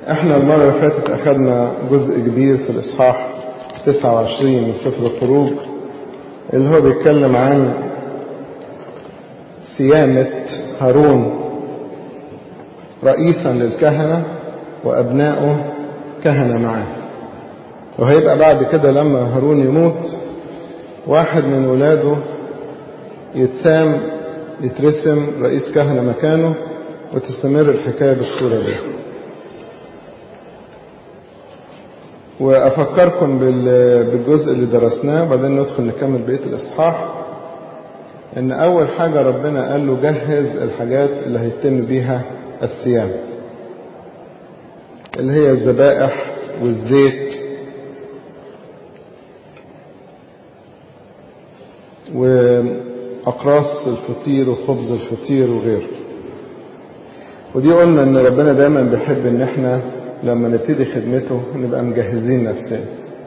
احنا المرة اللي فاتت اخذنا جزء كبير في الاصحاح 29 من سفر الخروج اللي هو بيتكلم عن صيانة هارون رئيسا للكهنة وابنائه كهنة معاه وهيبقى بعد كده لما هارون يموت واحد من ولاده يتسام يترسم رئيس كهنة مكانه وتستمر الحكاية بالصورة دي وأفكركم بالجزء اللي درسناه وبعدين ندخل نكمل بقية الإصحاح إن أول حاجة ربنا قال له جهز الحاجات اللي هيتم بيها الصيام اللي هي الذبائح والزيت وأقراص الفطير وخبز الفطير وغيره ودي قلنا ان ربنا دايما بيحب ان احنا لما نبتدي خدمته نبقى مجهزين نفسنا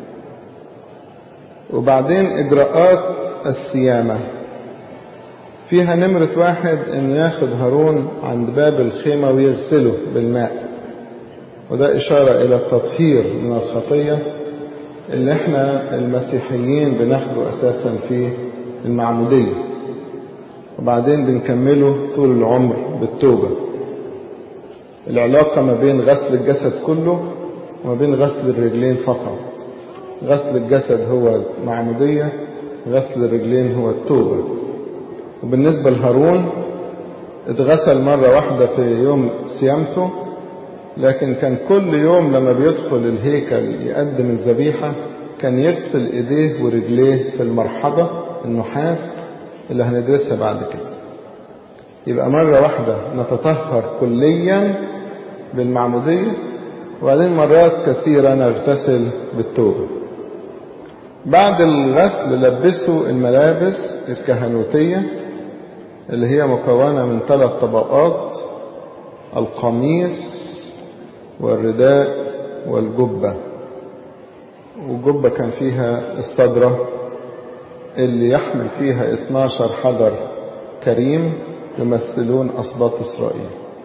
وبعدين اجراءات الصيامة فيها نمرة واحد ان ياخد هارون عند باب الخيمة ويغسله بالماء وده اشارة الى التطهير من الخطية اللي احنا المسيحيين بناخده اساسا في المعمودية وبعدين بنكمله طول العمر بالتوبة العلاقة ما بين غسل الجسد كله وما بين غسل الرجلين فقط غسل الجسد هو المعمودية غسل الرجلين هو التوبة وبالنسبة لهارون اتغسل مرة واحدة في يوم صيامته لكن كان كل يوم لما بيدخل الهيكل يقدم الذبيحة كان يغسل ايديه ورجليه في المرحضة النحاس اللي هندرسها بعد كده يبقى مرة واحدة نتطهر كليا بالمعمودية وبعدين مرات كثيرة نغتسل بالتوبة بعد الغسل لبسوا الملابس الكهنوتية اللي هي مكونة من ثلاث طبقات القميص والرداء والجبة والجبة كان فيها الصدرة اللي يحمل فيها 12 حجر كريم يمثلون أسباط إسرائيل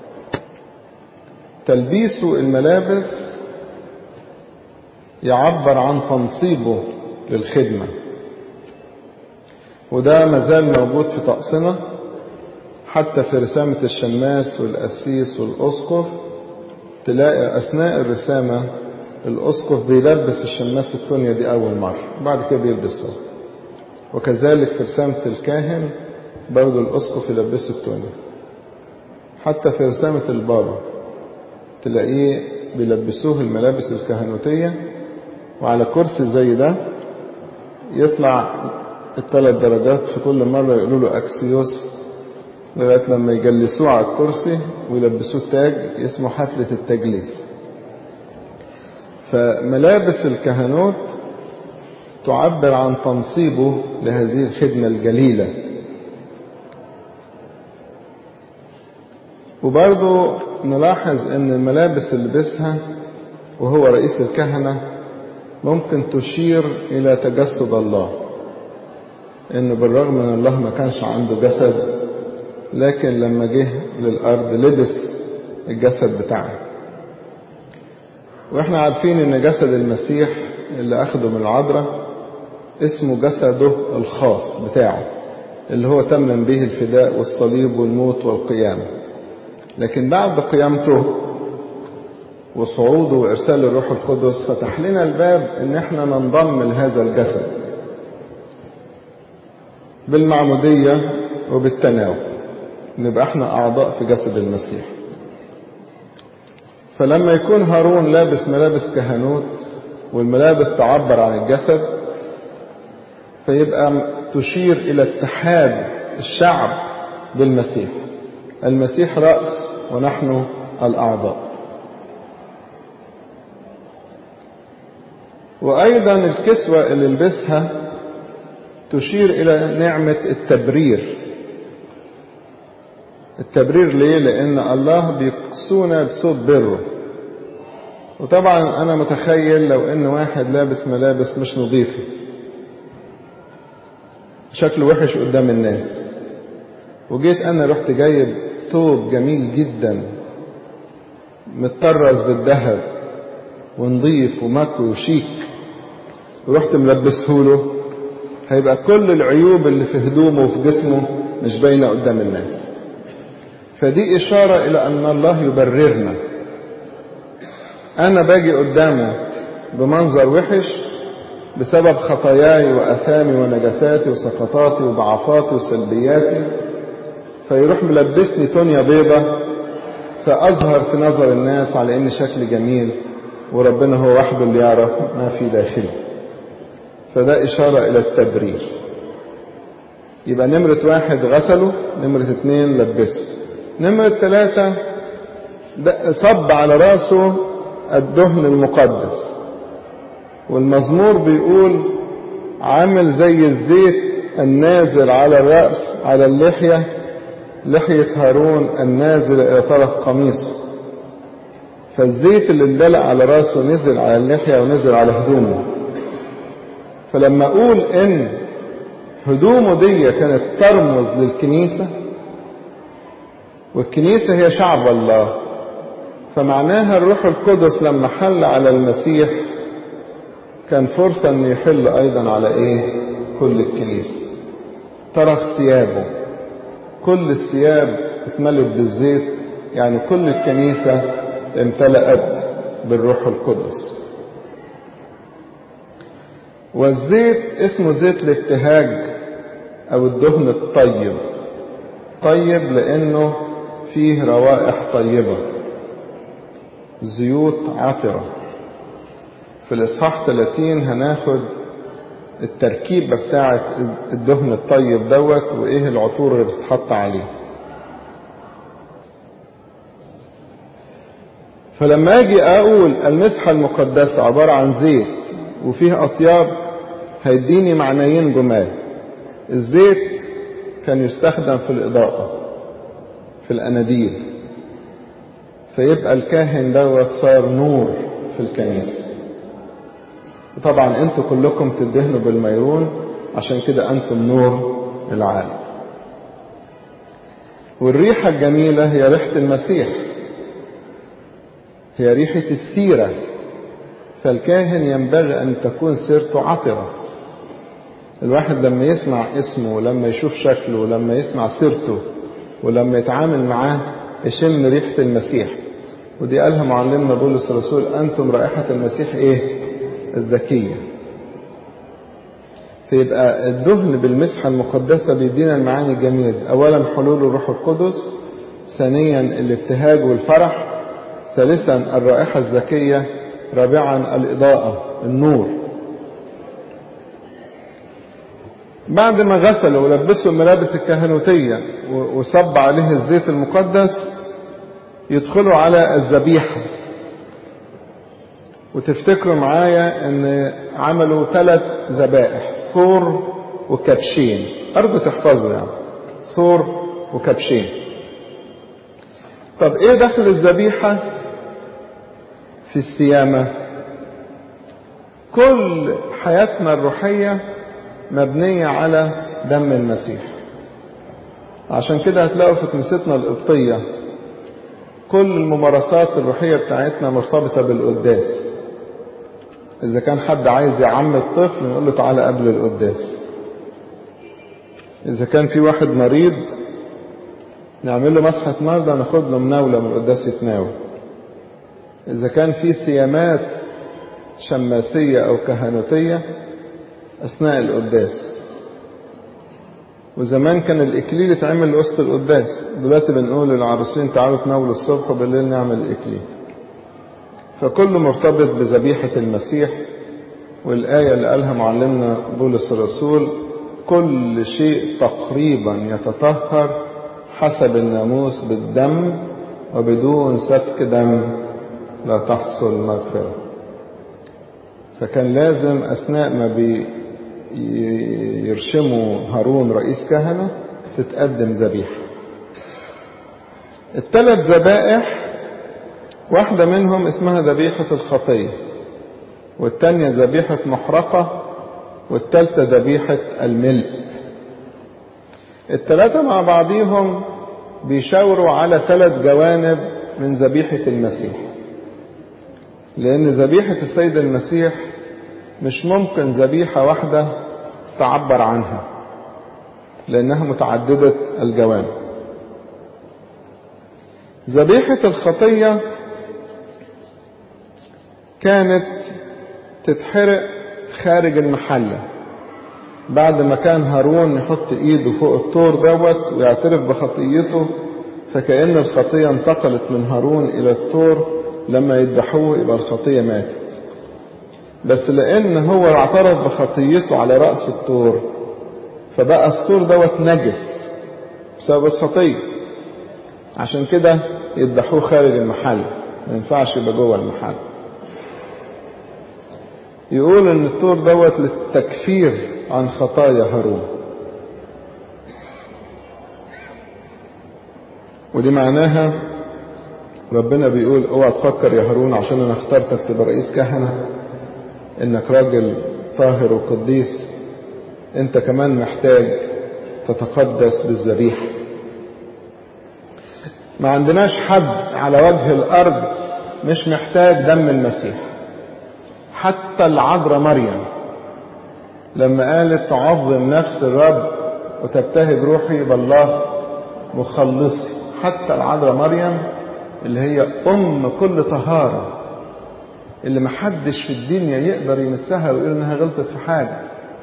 تلبيس الملابس يعبر عن تنصيبه للخدمة وده مازال موجود في طقسنا حتى في رسامة الشماس والقسيس والأسقف تلاقي أثناء الرسامة الأسقف بيلبس الشماس التونية دي أول مرة بعد كده بيلبسه وكذلك في رسامة الكاهن برضه الأسقف يلبسه التونية حتى في رسامة البابا تلاقيه بيلبسوه الملابس الكهنوتية وعلى كرسي زي ده يطلع الثلاث درجات في كل مرة يقولوا له أكسيوس لغاية لما يجلسوه على الكرسي ويلبسوه تاج اسمه حفلة التجليس فملابس الكهنوت تعبر عن تنصيبه لهذه الخدمة الجليلة وبرضو نلاحظ ان الملابس اللي لبسها وهو رئيس الكهنة ممكن تشير الى تجسد الله انه بالرغم من الله ما كانش عنده جسد لكن لما جه للارض لبس الجسد بتاعه واحنا عارفين ان جسد المسيح اللي اخده من العذراء اسمه جسده الخاص بتاعه اللي هو تمم به الفداء والصليب والموت والقيامة لكن بعد قيامته وصعوده وإرسال الروح القدس فتح لنا الباب إن احنا ننضم لهذا الجسد بالمعمودية وبالتناول نبقى احنا أعضاء في جسد المسيح فلما يكون هارون لابس ملابس كهنوت والملابس تعبر عن الجسد فيبقى تشير إلى اتحاد الشعب بالمسيح المسيح رأس ونحن الأعضاء وأيضا الكسوة اللي لبسها تشير إلى نعمة التبرير التبرير ليه لأن الله بيقسونا بصوت بره وطبعا أنا متخيل لو إن واحد لابس ملابس مش نظيفة شكله وحش قدام الناس وجيت أنا رحت جايب ثوب جميل جدا متطرز بالذهب ونضيف ومكوي وشيك ورحت ملبسه له هيبقى كل العيوب اللي في هدومه وفي جسمه مش باينة قدام الناس فدي إشارة إلى أن الله يبررنا أنا باجي قدامه بمنظر وحش بسبب خطاياي وأثامي ونجاساتي وسقطاتي وضعفاتي وسلبياتي فيروح ملبسني تونيا بيضة فأظهر في نظر الناس على إن شكلي جميل وربنا هو وحده اللي يعرف ما في داخلي فده إشارة إلى التبرير يبقى نمرة واحد غسله نمرة اتنين لبسه نمرة ثلاثة صب على راسه الدهن المقدس والمزمور بيقول عامل زي الزيت النازل على الرأس على اللحية لحية هارون النازل إلى طرف قميصه فالزيت اللي اندلق على راسه نزل على اللحية ونزل على هدومه فلما أقول إن هدومه دي كانت ترمز للكنيسة والكنيسة هي شعب الله فمعناها الروح القدس لما حل على المسيح كان فرصة أن يحل أيضا على إيه كل الكنيسة طرف ثيابه كل الثياب اتملت بالزيت يعني كل الكنيسة امتلأت بالروح القدس والزيت اسمه زيت الابتهاج او الدهن الطيب طيب لانه فيه روائح طيبة زيوت عطرة في الاصحاح 30 هناخد التركيبة بتاعة الدهن الطيب دوت وايه العطور اللي بتتحط عليه فلما اجي اقول المسحة المقدسة عبارة عن زيت وفيه اطياب هيديني معنيين جمال الزيت كان يستخدم في الإضاءة في الأناديل فيبقى الكاهن دوت صار نور في الكنيسة طبعا انتوا كلكم تدهنوا بالميرون عشان كده انتم نور العالم والريحة الجميلة هي ريحة المسيح هي ريحة السيرة فالكاهن ينبغي أن تكون سيرته عطرة الواحد لما يسمع اسمه ولما يشوف شكله ولما يسمع سيرته ولما يتعامل معاه يشم ريحة المسيح ودي قالها معلمنا بولس الرسول أنتم رائحة المسيح إيه الذكية فيبقى الدهن بالمسحة المقدسة بيدينا المعاني الجميلة أولا حلول الروح القدس ثانيا الابتهاج والفرح ثالثا الرائحة الذكية رابعا الإضاءة النور بعد ما غسله ولبسه الملابس الكهنوتية وصب عليه الزيت المقدس يدخلوا على الذبيحة وتفتكروا معايا ان عملوا ثلاث ذبائح ثور وكبشين ارجو تحفظوا يعني ثور وكبشين طب ايه دخل الذبيحة في الصيامة كل حياتنا الروحية مبنية على دم المسيح عشان كده هتلاقوا في كنيستنا القبطية كل الممارسات الروحية بتاعتنا مرتبطة بالقداس إذا كان حد عايز يعم الطفل نقول له تعالى قبل القداس إذا كان في واحد مريض نعمل له مسحة مرضى ناخد له مناولة من القداس يتناول إذا كان في صيامات شماسية أو كهنوتية أثناء القداس وزمان كان الإكليل يتعمل وسط القداس دلوقتي بنقول للعروسين تعالوا تناولوا الصبح وبالليل نعمل الإكليل فكله مرتبط بذبيحة المسيح والآية اللي قالها معلمنا بولس الرسول كل شيء تقريبا يتطهر حسب الناموس بالدم وبدون سفك دم لا تحصل مغفرة فكان لازم أثناء ما بيرشموا هارون رئيس كهنة تتقدم ذبيحة الثلاث ذبائح واحدة منهم اسمها ذبيحة الخطية والتانية ذبيحة محرقة والتالتة ذبيحة الملء الثلاثة مع بعضيهم بيشاوروا على ثلاث جوانب من ذبيحة المسيح لأن ذبيحة السيد المسيح مش ممكن ذبيحة واحدة تعبر عنها لأنها متعددة الجوانب ذبيحة الخطية كانت تتحرق خارج المحلة بعد ما كان هارون يحط ايده فوق الطور دوت ويعترف بخطيته فكأن الخطية انتقلت من هارون إلى الطور لما يذبحوه يبقى الخطية ماتت بس لأن هو اعترف بخطيته على رأس الطور فبقى الطور دوت نجس بسبب الخطية عشان كده يذبحوه خارج المحل ما ينفعش يبقى جوه المحل يقول ان الطور دوت للتكفير عن خطايا هارون ودي معناها ربنا بيقول اوعى تفكر يا هارون عشان انا اخترتك تبقى رئيس كهنة انك راجل طاهر وقديس انت كمان محتاج تتقدس بالذبيحة ما عندناش حد على وجه الارض مش محتاج دم المسيح حتى العذراء مريم لما قالت تعظم نفس الرب وتبتهج روحي بالله مخلصي حتى العذراء مريم اللي هي ام كل طهارة اللي محدش في الدنيا يقدر يمسها ويقول انها غلطت في حاجة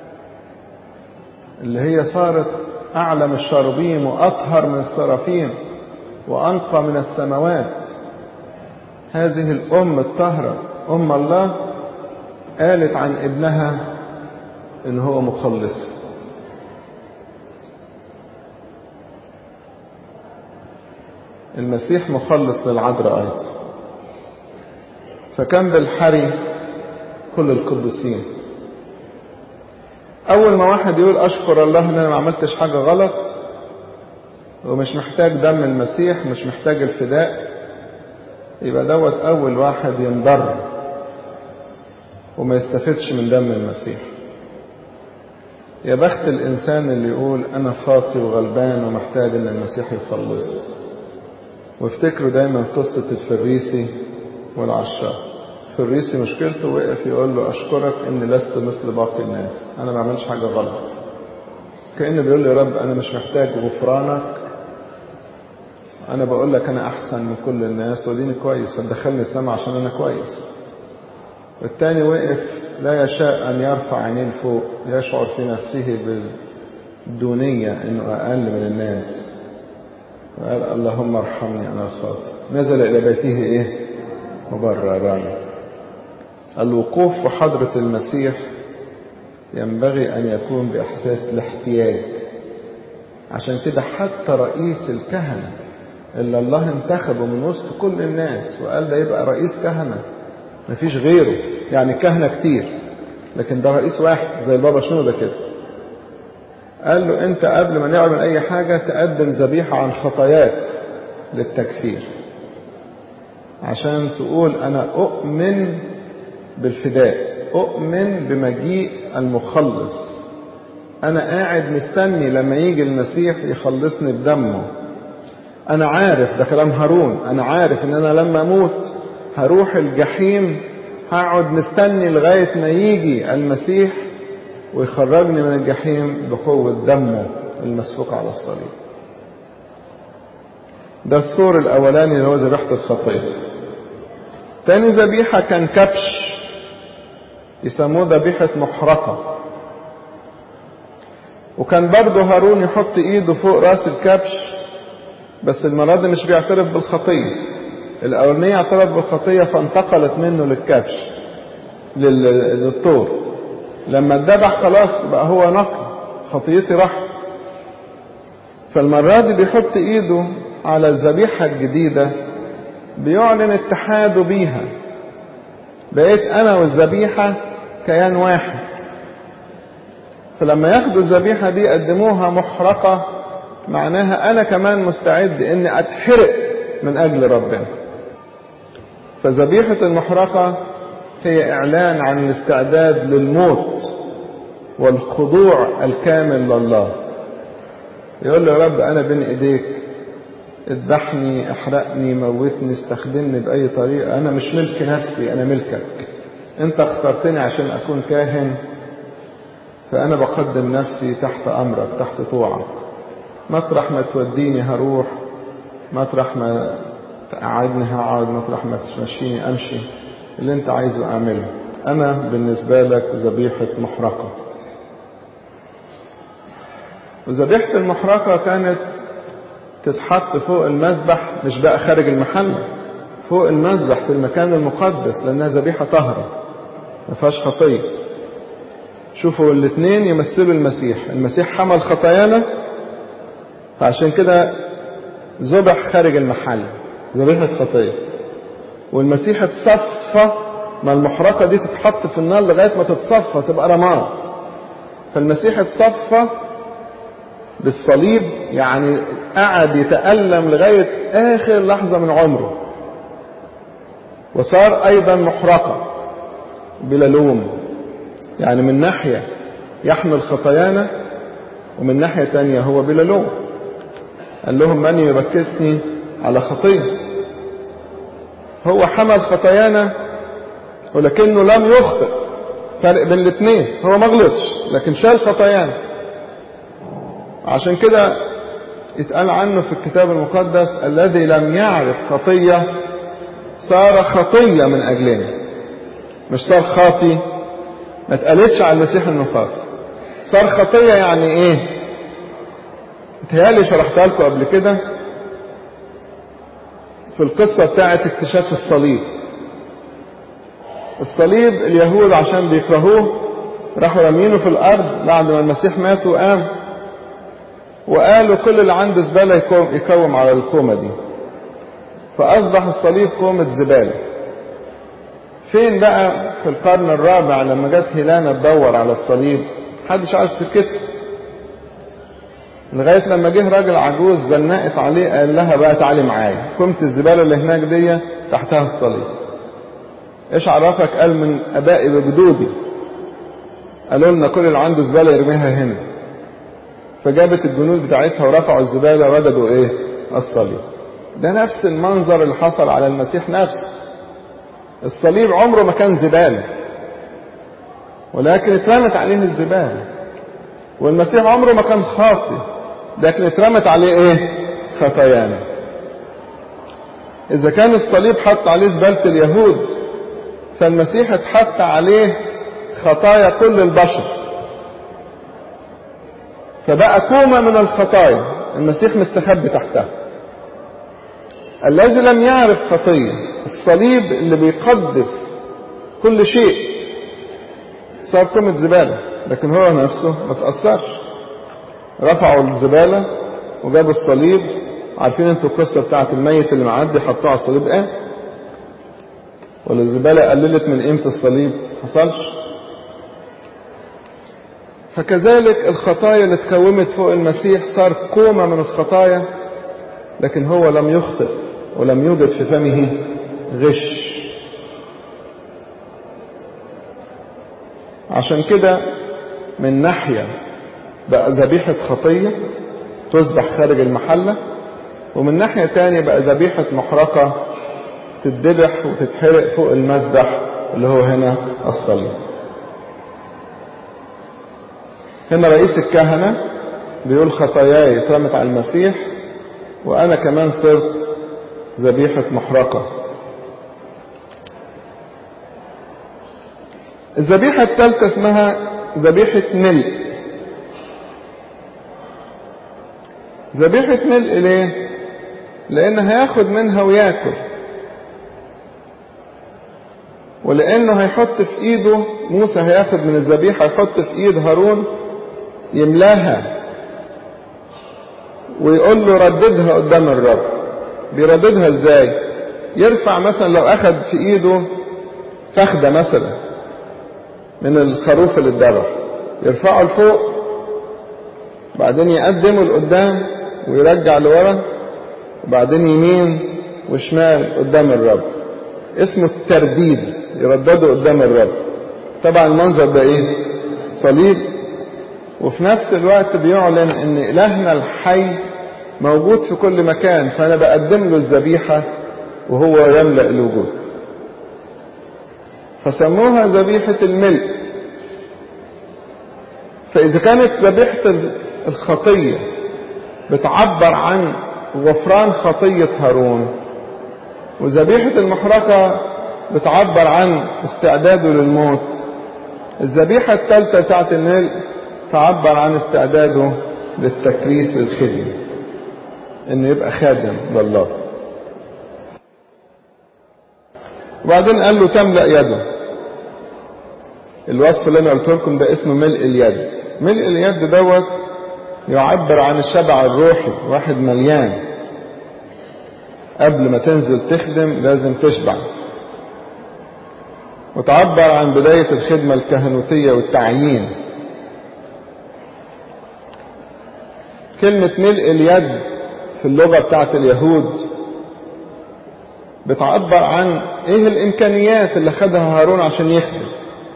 اللي هي صارت اعلى من الشاربين واطهر من السرافين وانقى من السماوات هذه الام الطاهرة ام الله قالت عن ابنها ان هو مخلص المسيح مخلص للعذراء ايضا فكان بالحري كل القديسين اول ما واحد يقول اشكر الله ان انا ما عملتش حاجه غلط ومش محتاج دم المسيح مش محتاج الفداء يبقى دوت اول واحد ينضر وما يستفدش من دم المسيح يا بخت الإنسان اللي يقول أنا خاطي وغلبان ومحتاج إن المسيح يخلصني وافتكروا دايما قصة الفريسي والعشار الفريسي مشكلته وقف يقول له أشكرك إني لست مثل باقي الناس أنا ما بعملش حاجة غلط كأنه بيقول له يا رب أنا مش محتاج غفرانك أنا بقول لك أنا أحسن من كل الناس وديني كويس فتدخلني السما عشان أنا كويس والتاني وقف لا يشاء أن يرفع عينيه لفوق يشعر في نفسه بالدونية أنه أقل من الناس وقال اللهم ارحمني أنا الخاطئ نزل إلى بيته إيه مبررا الوقوف في حضرة المسيح ينبغي أن يكون بإحساس الاحتياج عشان كده حتى رئيس الكهنة اللي الله انتخبه من وسط كل الناس وقال ده يبقى رئيس كهنة مفيش غيره يعني كهنة كتير لكن ده رئيس واحد زي البابا شنو ده كده قال له انت قبل ما نعمل اي حاجة تقدم ذبيحة عن خطاياك للتكفير عشان تقول انا اؤمن بالفداء اؤمن بمجيء المخلص انا قاعد مستني لما يجي المسيح يخلصني بدمه انا عارف ده كلام هارون انا عارف ان انا لما اموت هروح الجحيم هقعد مستني لغاية ما يجي المسيح ويخرجني من الجحيم بقوة دمه المسفوك على الصليب ده السور الأولاني اللي هو ذبيحة الخطية تاني ذبيحة كان كبش يسموه ذبيحة محرقة وكان برضه هارون يحط ايده فوق راس الكبش بس المرة دي مش بيعترف بالخطية الأولانية اعترف بالخطية فانتقلت منه للكبش للطور لما اتذبح خلاص بقى هو نقي خطيتي راحت فالمرة دي بيحط ايده على الذبيحة الجديدة بيعلن اتحاده بيها بقيت انا والذبيحة كيان واحد فلما ياخدوا الذبيحة دي يقدموها محرقة معناها انا كمان مستعد اني اتحرق من اجل ربنا فذبيحة المحرقة هي اعلان عن الاستعداد للموت والخضوع الكامل لله يقول له يا رب انا بين ايديك اذبحني احرقني موتني استخدمني بأي طريقة أنا مش ملك نفسي أنا ملكك أنت اخترتني عشان أكون كاهن فأنا بقدم نفسي تحت أمرك تحت طوعك مطرح ما توديني هروح مطرح ما تقعدني هقعد مطرح ما تمشيني أمشي اللي أنت عايزه أعمله أنا بالنسبة لك ذبيحة محرقة وذبيحة المحرقة كانت تتحط فوق المذبح مش بقى خارج المحل فوق المذبح في المكان المقدس لأنها ذبيحة طهرة ما فيهاش خطية شوفوا الاثنين يمثلوا المسيح المسيح حمل خطايانا فعشان كده ذبح خارج المحل ذبيحة خطية والمسيح اتصفى ما المحرقة دي تتحط في النار لغاية ما تتصفى تبقى رماد فالمسيح اتصفى بالصليب يعني قعد يتألم لغاية آخر لحظة من عمره وصار أيضا محرقة بلا لوم يعني من ناحية يحمل خطايانا ومن ناحية تانية هو بلا لوم قال لهم من يبكتني على خطية هو حمل خطايانا ولكنه لم يخطئ فرق بين الاثنين هو ما غلطش لكن شال خطايانا عشان كده يتقال عنه في الكتاب المقدس الذي لم يعرف خطية صار خطية من أجلنا مش صار خاطي ما اتقالتش على المسيح انه خاطي صار خطية يعني ايه متهيألي شرحتها لكم قبل كده في القصة بتاعت اكتشاف الصليب الصليب اليهود عشان بيكرهوه راحوا رامينه في الأرض بعد ما المسيح مات وقام وقالوا كل اللي عنده زبالة يكوم على الكومة دي فأصبح الصليب كومة زبالة فين بقى في القرن الرابع لما جت هيلانا تدور على الصليب محدش عارف سكته لغاية لما جه راجل عجوز زنقت عليه قال لها بقى تعالي معايا كومة الزبالة اللي هناك دي تحتها الصليب ايش عرفك قال من ابائي بجدودي قالوا لنا كل اللي عنده زبالة يرميها هنا فجابت الجنود بتاعتها ورفعوا الزبالة وجدوا ايه الصليب ده نفس المنظر اللي حصل على المسيح نفسه الصليب عمره ما كان زبالة ولكن اترمت عليه الزبالة والمسيح عمره ما كان خاطي لكن اترمت عليه ايه خطايانا اذا كان الصليب حط عليه زبالة اليهود فالمسيح اتحط عليه خطايا كل البشر فبقى كومة من الخطايا المسيح مستخبي تحتها الذي لم يعرف خطية الصليب اللي بيقدس كل شيء صار كومة زبالة لكن هو نفسه ما تأثرش رفعوا الزبالة وجابوا الصليب عارفين انتوا القصة بتاعت الميت اللي معدي حطوه على الصليب ايه ولا الزبالة قللت من قيمة الصليب حصلش فكذلك الخطايا اللي اتكومت فوق المسيح صار كومة من الخطايا لكن هو لم يخطئ ولم يوجد في فمه غش عشان كده من ناحية بقى ذبيحة خطية تذبح خارج المحلة ومن ناحية تانية بقى ذبيحة محرقة تتذبح وتتحرق فوق المذبح اللي هو هنا الصليب هنا رئيس الكهنة بيقول خطاياي اترمت على المسيح وأنا كمان صرت ذبيحة محرقة الذبيحة الثالثة اسمها ذبيحة ملء ذبيحة ملء ليه؟ لأن هياخد منها وياكل ولأنه هيحط في إيده موسى هياخد من الذبيحة يحط في إيد هارون يملاها ويقول له رددها قدام الرب بيرددها ازاي يرفع مثلا لو اخد في ايده فخده مثلا من الخروف اللي اتذبح يرفعه لفوق بعدين يقدمه لقدام ويرجع لورا وبعدين يمين وشمال قدام الرب اسمه الترديد يردده قدام الرب طبعا المنظر ده ايه صليب وفي نفس الوقت بيعلن ان الهنا الحي موجود في كل مكان فأنا بقدم له الذبيحة وهو يملأ الوجود فسموها ذبيحة الملء فإذا كانت ذبيحة الخطية بتعبر عن غفران خطية هارون وذبيحة المحرقة بتعبر عن استعداده للموت الذبيحة الثالثة بتاعت الملء تعبر عن استعداده للتكريس للخدمة انه يبقى خادم لله وبعدين قال له تملأ يده الوصف اللي انا قلت لكم ده اسمه ملء اليد ملء اليد دوت يعبر عن الشبع الروحي واحد مليان قبل ما تنزل تخدم لازم تشبع وتعبر عن بداية الخدمة الكهنوتية والتعيين كلمة ملء اليد في اللغة بتاعت اليهود بتعبر عن ايه الامكانيات اللي خدها هارون عشان يخدم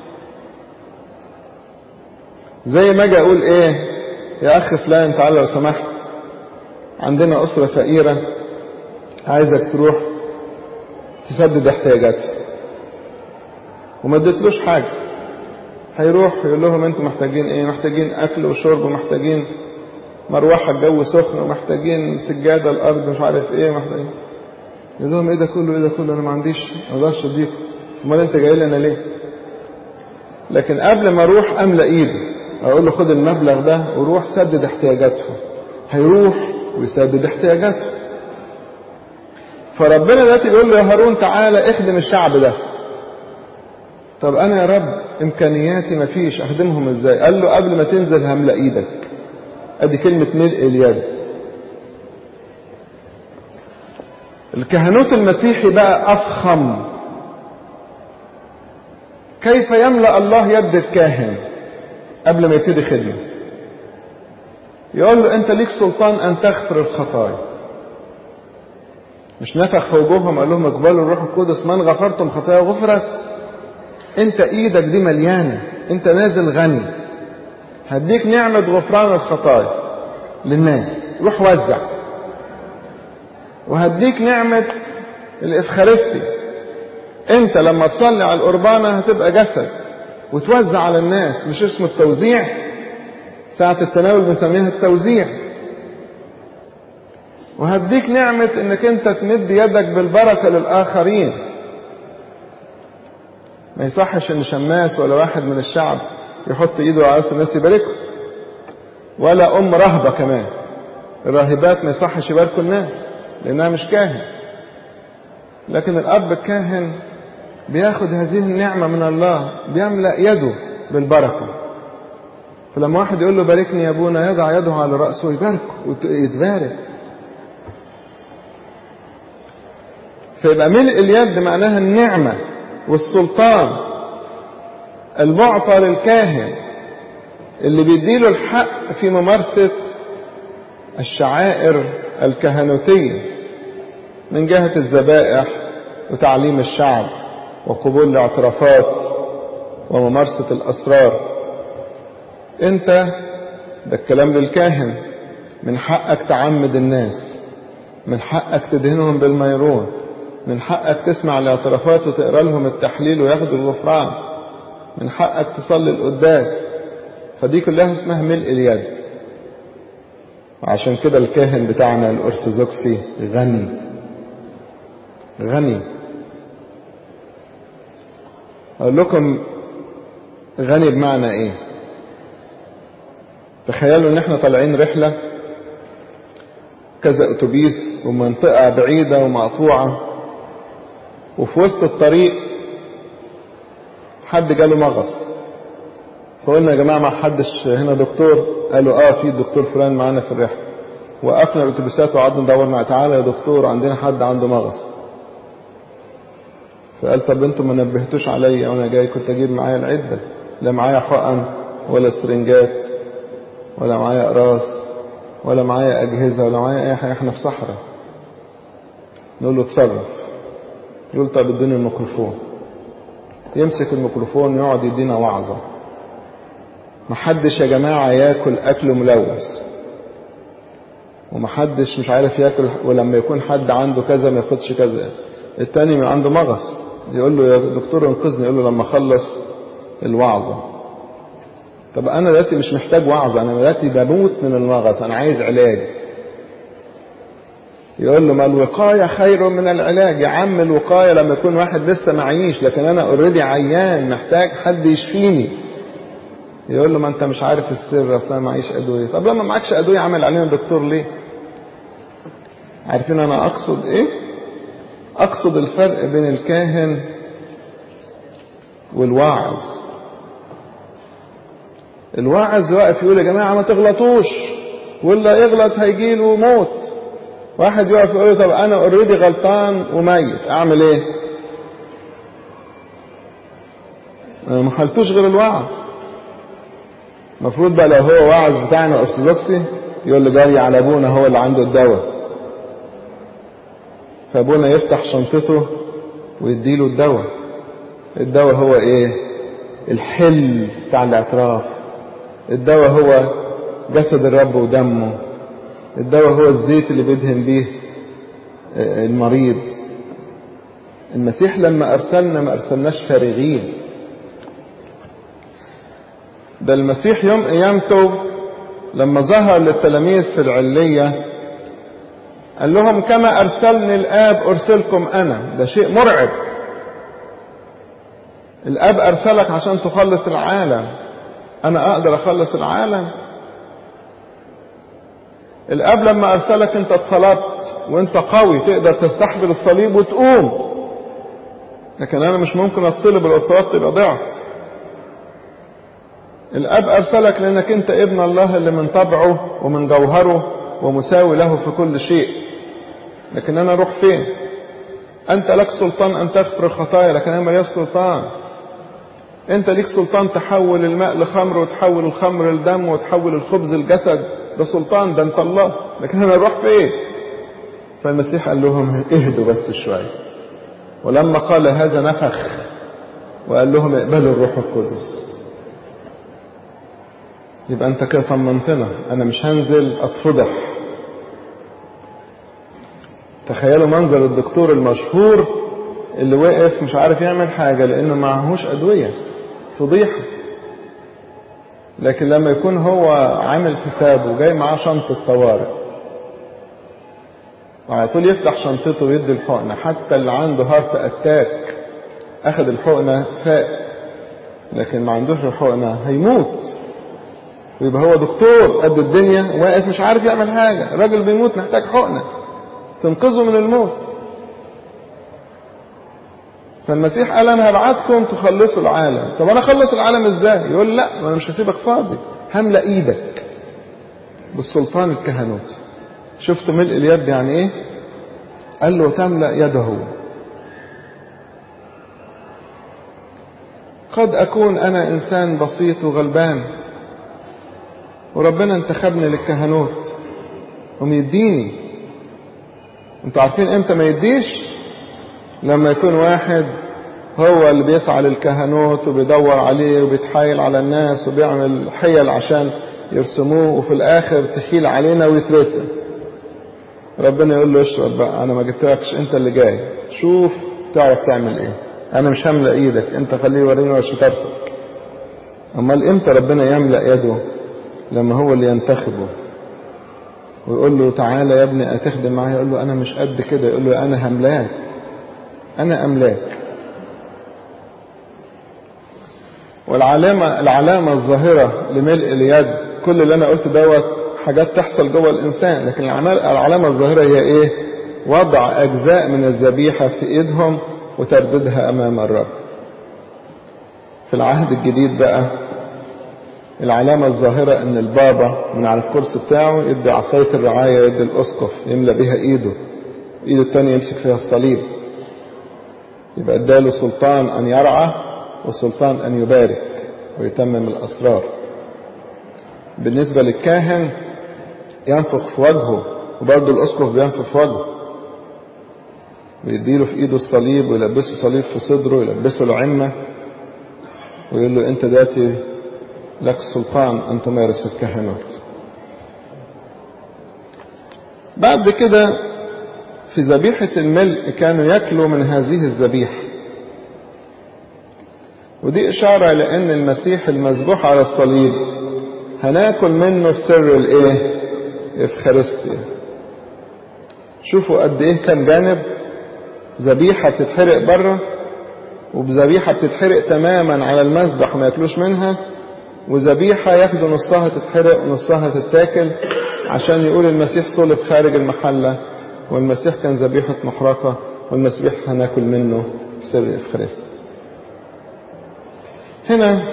زي ما اجي اقول ايه يا اخ فلان تعالى لو سمحت عندنا اسرة فقيرة عايزك تروح تسدد احتياجاتها وما اديتلوش حاجة هيروح يقول لهم انتوا محتاجين ايه محتاجين اكل وشرب ومحتاجين مروحة الجو سخن ومحتاجين سجادة الارض مش عارف ايه محتاجين يقول لهم ايه ده كله ايه ده كله انا ما عنديش ما اقدرش اديكم امال انت جاي لنا ليه لكن قبل ما اروح املى ايده اقول له خد المبلغ ده وروح سدد احتياجاتهم هيروح ويسدد احتياجاته فربنا دلوقتي بيقول له يا هارون تعالى اخدم الشعب ده طب انا يا رب امكانياتي مفيش اخدمهم ازاي قال له قبل ما تنزل هملأ ايدك ادي كلمة ملء اليد الكهنوت المسيحي بقى افخم كيف يملأ الله يد الكاهن قبل ما يبتدي خدمة يقول له انت ليك سلطان ان تغفر الخطايا مش نفخ في وجوههم قال لهم اقبلوا الروح القدس من غفرتم خطايا غفرت انت ايدك دي مليانة انت نازل غني هديك نعمة غفران الخطايا للناس روح وزع وهديك نعمة الافخارستي انت لما تصلي على القربانة هتبقى جسد وتوزع على الناس مش اسمه التوزيع ساعة التناول بنسميها التوزيع وهديك نعمة انك انت تمد يدك بالبركة للآخرين ما يصحش ان شماس ولا واحد من الشعب يحط ايده على راس الناس يباركه ولا ام رهبة كمان الراهبات ما يصحش يباركوا الناس لانها مش كاهن لكن الاب الكاهن بياخد هذه النعمة من الله بيملأ يده بالبركة فلما واحد يقول له باركني يا ابونا يضع يده على رأسه ويباركه ويتبارك فيبقى ملء اليد معناها النعمة والسلطان المعطى للكاهن اللي بيديله الحق في ممارسة الشعائر الكهنوتية من جهة الذبائح وتعليم الشعب وقبول الاعترافات وممارسة الأسرار انت ده الكلام للكاهن من حقك تعمد الناس من حقك تدهنهم بالميرون من حقك تسمع الاعترافات وتقرا لهم التحليل وياخدوا الغفران من حقك تصلي القداس فدي كلها اسمها ملء اليد وعشان كده الكاهن بتاعنا الأرثوذكسي غني غني أقول لكم غني بمعنى إيه تخيلوا إن إحنا طالعين رحلة كذا أتوبيس ومنطقة بعيدة ومقطوعة وفي وسط الطريق حد جاله مغص فقلنا يا جماعة ما حدش هنا دكتور قالوا اه في الدكتور فلان معانا في الرحلة وقفنا الاتوبيسات وقعدنا ندور مع تعالى يا دكتور عندنا حد عنده مغص فقال طب انتوا ما نبهتوش عليا وانا جاي كنت اجيب معايا العدة لا معايا حقن ولا سرنجات ولا معايا اقراص ولا معايا اجهزة ولا معايا اي حاجة احنا في صحراء نقول له اتصرف يقول طب اديني الميكروفون يمسك الميكروفون يقعد يدينا وعظة محدش يا جماعة ياكل اكل ملوث ومحدش مش عارف ياكل ولما يكون حد عنده كذا ما ياخدش كذا التاني من عنده مغص يقول له يا دكتور انقذني يقول له لما اخلص الوعظة طب انا دلوقتي مش محتاج وعظة انا دلوقتي بموت من المغص انا عايز علاج يقول له ما الوقاية خير من العلاج يا عم الوقاية لما يكون واحد لسه معيش لكن انا اوريدي عيان محتاج حد يشفيني يقول له ما انت مش عارف السر اصل انا معيش ادويه طب لما معكش ادويه عمل علينا الدكتور ليه عارفين انا اقصد ايه اقصد الفرق بين الكاهن والواعظ الواعظ واقف يقول يا جماعه ما تغلطوش واللي يغلط هيجيله موت واحد يقف يقول طب انا اوريدي غلطان وميت اعمل ايه انا ما حلتوش غير الوعظ المفروض بقى لو هو واعظ بتاعنا ارثوذكسي يقول لي جري على ابونا هو اللي عنده الدواء فابونا يفتح شنطته ويديله الدواء الدواء هو ايه الحل بتاع الاعتراف الدواء هو جسد الرب ودمه الدواء هو الزيت اللي بيدهن بيه المريض المسيح لما أرسلنا ما أرسلناش فارغين ده المسيح يوم قيامته لما ظهر للتلاميذ في العلية قال لهم كما أرسلني الآب أرسلكم أنا ده شيء مرعب الآب أرسلك عشان تخلص العالم أنا أقدر أخلص العالم الاب لما ارسلك انت اتصلبت وانت قوي تقدر تستحمل الصليب وتقوم لكن انا مش ممكن اتصلب لو اتصلبت يبقى ضعت الاب ارسلك لانك انت ابن الله اللي من طبعه ومن جوهره ومساوي له في كل شيء لكن انا اروح فين انت لك سلطان ان تغفر الخطايا لكن انا ماليش سلطان انت ليك سلطان تحول الماء لخمر وتحول الخمر لدم وتحول الخبز لجسد ده سلطان ده انت الله لكن انا اروح فين فالمسيح قال لهم اهدوا بس شوية ولما قال هذا نفخ وقال لهم اقبلوا الروح القدس يبقى انت كده طمنتنا انا مش هنزل اتفضح تخيلوا منظر الدكتور المشهور اللي واقف مش عارف يعمل حاجة لانه معهوش ادوية فضيحة لكن لما يكون هو عامل حسابه وجاي معاه شنطة طوارئ وعلى طول يفتح شنطته ويدي الحقنة حتى اللي عنده هارت اتاك اخذ الحقنة فاق لكن ما عندوش الحقنة هيموت ويبقى هو دكتور قد الدنيا واقف مش عارف يعمل حاجة الراجل بيموت محتاج حقنة تنقذه من الموت فالمسيح قال انا هبعتكم تخلصوا العالم طب انا اخلص العالم ازاي يقول لا انا مش هسيبك فاضي هملى ايدك بالسلطان الكهنوتي شفتوا ملء اليد يعني ايه قال له تملأ يده قد اكون انا انسان بسيط وغلبان وربنا انتخبني للكهنوت وميديني انتوا عارفين امتى ما يديش لما يكون واحد هو اللي بيسعى للكهنوت وبيدور عليه وبيتحايل على الناس وبيعمل حيل عشان يرسموه وفي الاخر تخيل علينا ويترسم ربنا يقول له اشرب بقى انا ما جبتلكش انت اللي جاي شوف تعرف تعمل ايه انا مش هملأ ايدك انت خليه يوريني شطارتك امال امتى ربنا يملأ يده لما هو اللي ينتخبه ويقول له تعالى يا ابني هتخدم معايا يقول له انا مش قد كده يقول له انا هملاك انا املاك والعلامة العلامة الظاهرة لملء اليد كل اللي انا قلت دوت حاجات تحصل جوه الانسان لكن العلامة الظاهرة هي ايه وضع اجزاء من الذبيحة في ايدهم وترددها امام الرب في العهد الجديد بقى العلامة الظاهرة ان البابا من على الكرسي بتاعه يدي عصاية الرعاية يدي الاسقف يملى بيها ايده ايده التانية يمسك فيها الصليب يبقى اداله سلطان ان يرعى وسلطان ان يبارك ويتمم الاسرار بالنسبة للكاهن ينفخ في وجهه وبرضه الاسقف بينفخ في وجهه ويديله في ايده الصليب ويلبسه صليب في صدره ويلبسه العمة ويقول له انت دلوقتي لك سلطان ان تمارس الكهنوت بعد كده في ذبيحة الملء كانوا ياكلوا من هذه الذبيحة ودي إشارة لأن المسيح المذبوح على الصليب هناكل منه في سر الإيه؟ إفخارستيا شوفوا قد إيه كان جانب ذبيحة بتتحرق بره وبذبيحة بتتحرق تماما على المذبح ما ياكلوش منها وذبيحة ياخدوا نصها تتحرق ونصها تتاكل عشان يقول المسيح صلب خارج المحلة والمسيح كان ذبيحة محرقة والمسيح هناكل منه في سر إفخارستيا هنا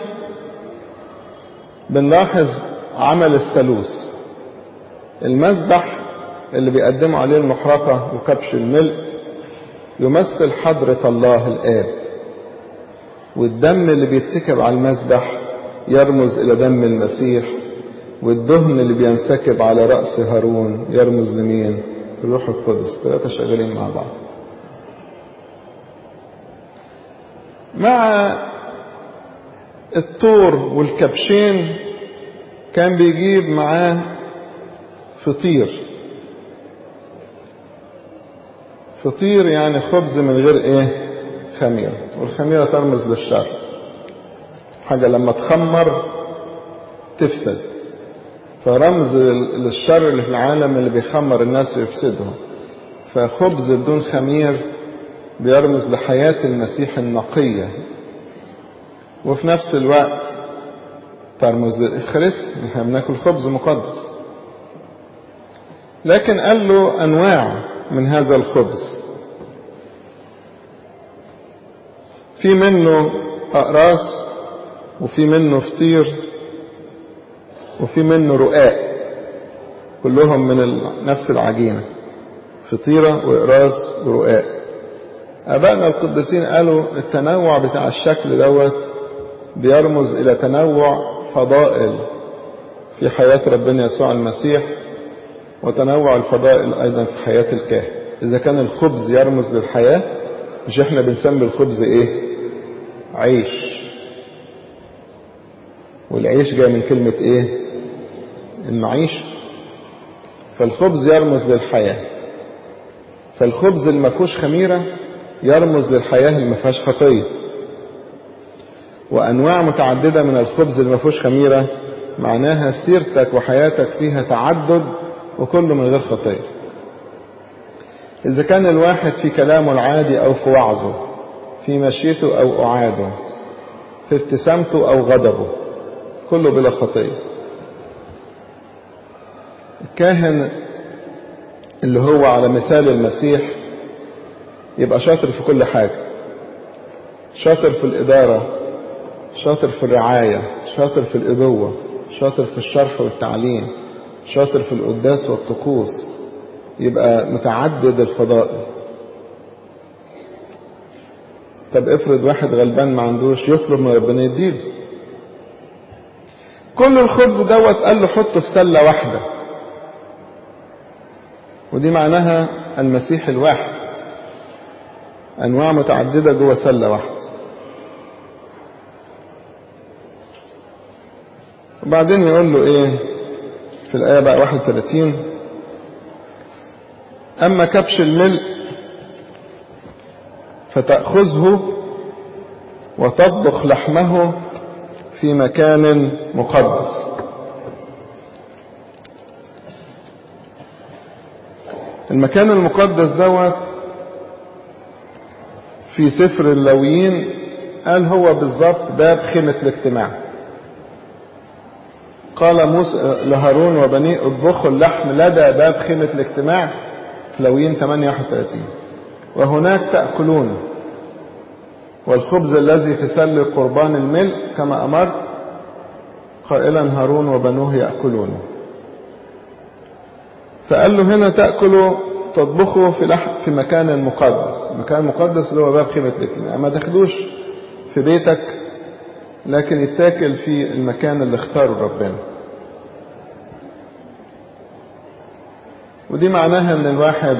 بنلاحظ عمل الثالوث المذبح اللي بيقدموا عليه المحرقة وكبش الملء يمثل حضرة الله الآب والدم اللي بيتسكب على المذبح يرمز إلى دم المسيح والدهن اللي بينسكب على رأس هارون يرمز لمين؟ الروح القدس ثلاثة شغالين مع بعض مع الطور والكبشين كان بيجيب معاه فطير فطير يعني خبز من غير ايه خميرة والخميرة ترمز للشر حاجة لما تخمر تفسد فرمز للشر اللي في العالم اللي بيخمر الناس ويفسدهم فخبز بدون خمير بيرمز لحياة المسيح النقية وفي نفس الوقت ترمز للإفخارست احنا بناكل خبز مقدس لكن قال له أنواع من هذا الخبز في منه أقراص وفي منه فطير وفي منه رقاق كلهم من نفس العجينة فطيرة وإقراص ورقاق أبائنا القديسين قالوا التنوع بتاع الشكل دوت بيرمز إلى تنوع فضائل في حياة ربنا يسوع المسيح وتنوع الفضائل أيضا في حياة الكاهن إذا كان الخبز يرمز للحياة مش إحنا بنسمي الخبز إيه عيش والعيش جاي من كلمة إيه المعيش فالخبز يرمز للحياة فالخبز اللي ما فيهوش خميرة يرمز للحياة اللي ما فيهاش خطية وأنواع متعددة من الخبز اللي ما فيهوش خميرة معناها سيرتك وحياتك فيها تعدد وكله من غير خطية إذا كان الواحد في كلامه العادي أو في وعظه في مشيته أو أعاده في ابتسامته أو غضبه كله بلا خطية الكاهن اللي هو على مثال المسيح يبقى شاطر في كل حاجة شاطر في الإدارة شاطر في الرعاية شاطر في الإبوة شاطر في الشرح والتعليم شاطر في القداس والطقوس يبقى متعدد الفضائل طب افرض واحد غلبان ما عندوش يطلب من ربنا يديله كل الخبز دوت قال له حطه في سلة واحدة ودي معناها المسيح الواحد أنواع متعددة جوه سلة واحدة وبعدين يقول له إيه في الآية بقى 31 أما كبش الملء فتأخذه وتطبخ لحمه في مكان مقدس المكان المقدس دوت في سفر اللويين قال هو بالظبط باب خيمة الاجتماع قال موسى لهارون وبنيه اطبخوا اللحم لدى باب خيمة الاجتماع في لويين 38 وهناك تأكلون والخبز الذي في سل قربان الملء كما أمرت قائلا هارون وبنوه يأكلونه فقال له هنا تأكلوا تطبخوا في لحم في مكان مقدس مكان مقدس اللي هو باب خيمة الاجتماع ما تاخدوش في بيتك لكن يتاكل في المكان اللي اختاره ربنا ودي معناها ان الواحد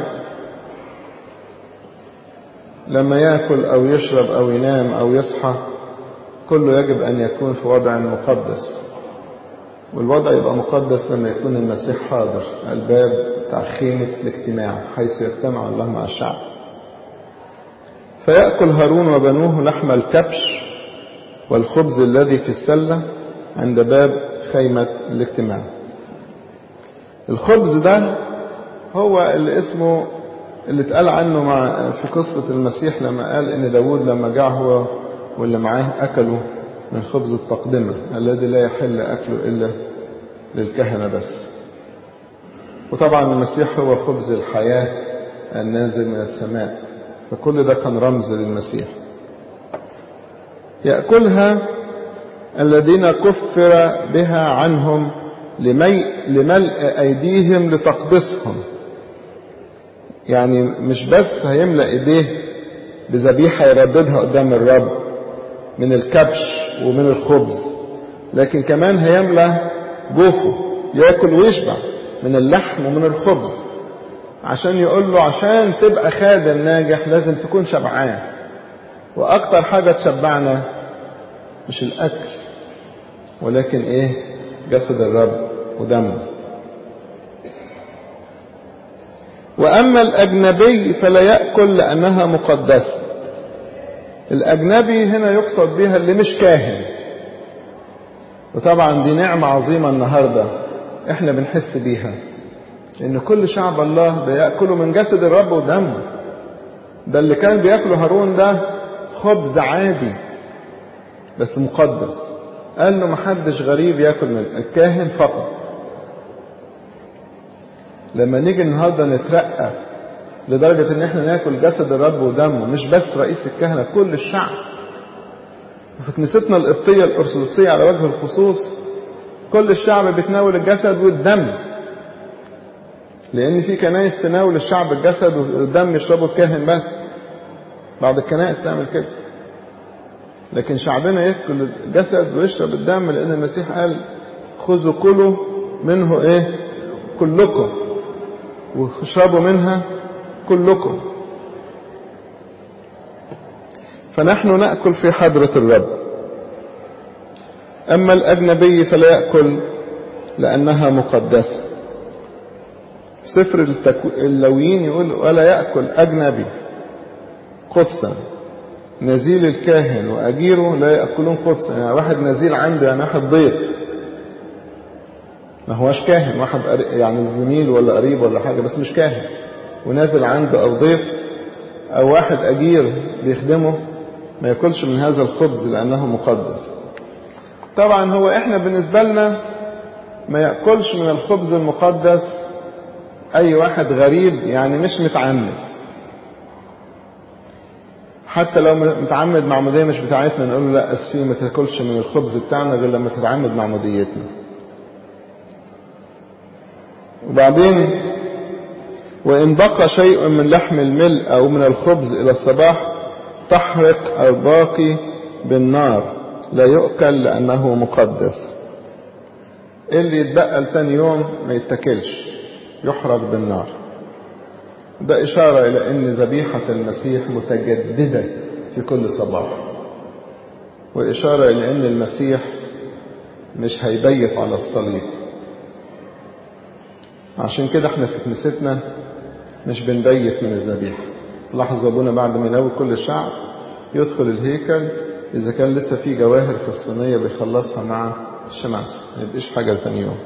لما ياكل او يشرب او ينام او يصحى كله يجب ان يكون في وضع مقدس والوضع يبقى مقدس لما يكون المسيح حاضر الباب بتاع خيمة الاجتماع حيث يجتمع الله مع الشعب فيأكل هارون وبنوه لحم الكبش والخبز الذي في السلة عند باب خيمة الاجتماع الخبز ده هو اللي اسمه اللي اتقال عنه مع في قصة المسيح لما قال ان داود لما جاء هو واللي معاه اكلوا من خبز التقدمة الذي لا يحل اكله الا للكهنة بس وطبعا المسيح هو خبز الحياة النازل من السماء فكل ده كان رمز للمسيح يأكلها الذين كفر بها عنهم لمي لملء أيديهم لتقدسهم يعني مش بس هيملأ ايديه بذبيحة يرددها قدام الرب من الكبش ومن الخبز لكن كمان هيملأ جوفه ياكل ويشبع من اللحم ومن الخبز عشان يقول له عشان تبقى خادم ناجح لازم تكون شبعان واكتر حاجة تشبعنا مش الاكل ولكن ايه جسد الرب ودمه وأما الأجنبي فلا يأكل لأنها مقدسة الأجنبي هنا يقصد بها اللي مش كاهن وطبعا دي نعمة عظيمة النهاردة احنا بنحس بيها ان كل شعب الله بيأكلوا من جسد الرب ودمه ده اللي كان بياكله هارون ده خبز عادي بس مقدس قال له محدش غريب ياكل من الكاهن فقط لما نيجي النهارده نترقى لدرجة ان احنا ناكل جسد الرب ودمه مش بس رئيس الكهنة كل الشعب وفي كنيستنا القبطية الأرثوذكسية على وجه الخصوص كل الشعب بيتناول الجسد والدم لأن في كنايس تناول الشعب الجسد والدم يشربه الكاهن بس بعض الكنائس تعمل كده لكن شعبنا ياكل الجسد ويشرب الدم لأن المسيح قال خذوا كلوا منه ايه كلكم واشربوا منها كلكم فنحن نأكل في حضرة الرب أما الأجنبي فلا يأكل لأنها مقدسة سفر التكو... اللويين يقول ولا يأكل أجنبي قدسا نزيل الكاهن وأجيره لا يأكلون قدسا يعني واحد نزيل عنده يعني واحد ضيف ما هوش كاهن واحد يعني زميل ولا قريب ولا حاجة بس مش كاهن ونازل عنده أو ضيف أو واحد أجير بيخدمه ما ياكلش من هذا الخبز لأنه مقدس طبعا هو احنا بالنسبة لنا ما يأكلش من الخبز المقدس أي واحد غريب يعني مش متعمد حتى لو متعمد معمودية مش بتاعتنا نقول له لا أسفين ما تاكلش من الخبز بتاعنا غير لما تتعمد معموديتنا وبعدين وإن بقى شيء من لحم الملء أو من الخبز إلى الصباح تحرق الباقي بالنار لا يؤكل لأنه مقدس اللي يتبقى لتاني يوم ما يتكلش يحرق بالنار ده إشارة إلى أن ذبيحة المسيح متجددة في كل صباح وإشارة إلى أن المسيح مش هيبيت على الصليب عشان كده احنا في كنيستنا مش بنبيت من الذبيحة لاحظوا ابونا بعد ما يناول كل الشعب يدخل الهيكل اذا كان لسه في جواهر في الصينية بيخلصها مع الشماس ما يبقيش حاجة لتاني يوم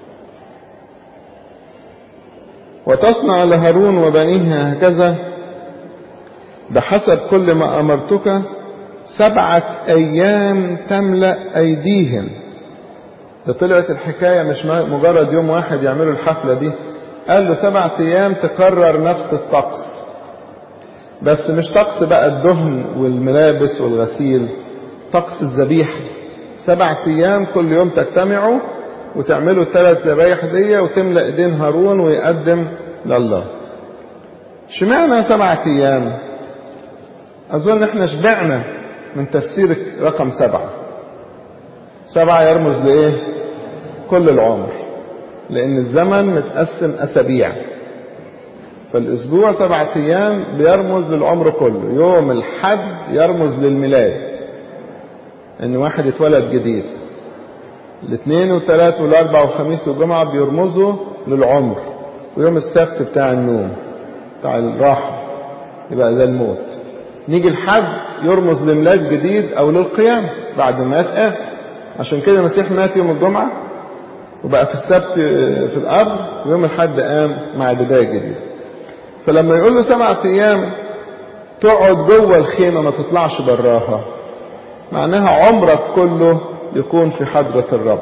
وتصنع لهارون وبنيه هكذا بحسب كل ما أمرتك سبعة أيام تملأ أيديهم ده طلعت الحكاية مش مجرد يوم واحد يعملوا الحفلة دي قال له سبعة أيام تكرر نفس الطقس بس مش طقس بقى الدهن والملابس والغسيل طقس الذبيحة سبعة أيام كل يوم تجتمعوا وتعملوا الثلاث ذبايح دي وتملأ ايدين هارون ويقدم لله شمعنا سبعة أيام أظن احنا شبعنا من تفسير رقم سبعة سبعة يرمز لإيه كل العمر لأن الزمن متقسم أسابيع فالأسبوع سبعة أيام بيرمز للعمر كله يوم الحد يرمز للميلاد إن واحد اتولد جديد الاثنين والثلاث والاربع والخميس والجمعة بيرمزوا للعمر ويوم السبت بتاع النوم بتاع الراحة يبقى ده الموت نيجي الحد يرمز لميلاد جديد او للقيامة بعد ما يتقام عشان كده المسيح مات يوم الجمعة وبقى في السبت في القبر ويوم الحد قام مع بداية جديدة فلما يقول له سبعة ايام تقعد جوه الخيمة ما تطلعش براها معناها عمرك كله يكون في حضرة الرب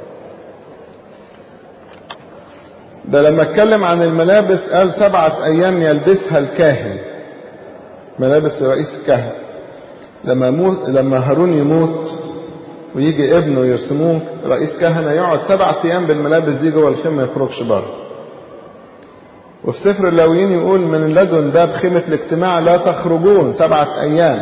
ده لما اتكلم عن الملابس قال سبعة أيام يلبسها الكاهن ملابس رئيس الكهنة لما موت لما هارون يموت ويجي ابنه يرسموه رئيس كهنة يقعد سبعة أيام بالملابس دي جوه الخيمة ما يخرجش بره وفي سفر اللاويين يقول من لدن باب خيمة الاجتماع لا تخرجون سبعة أيام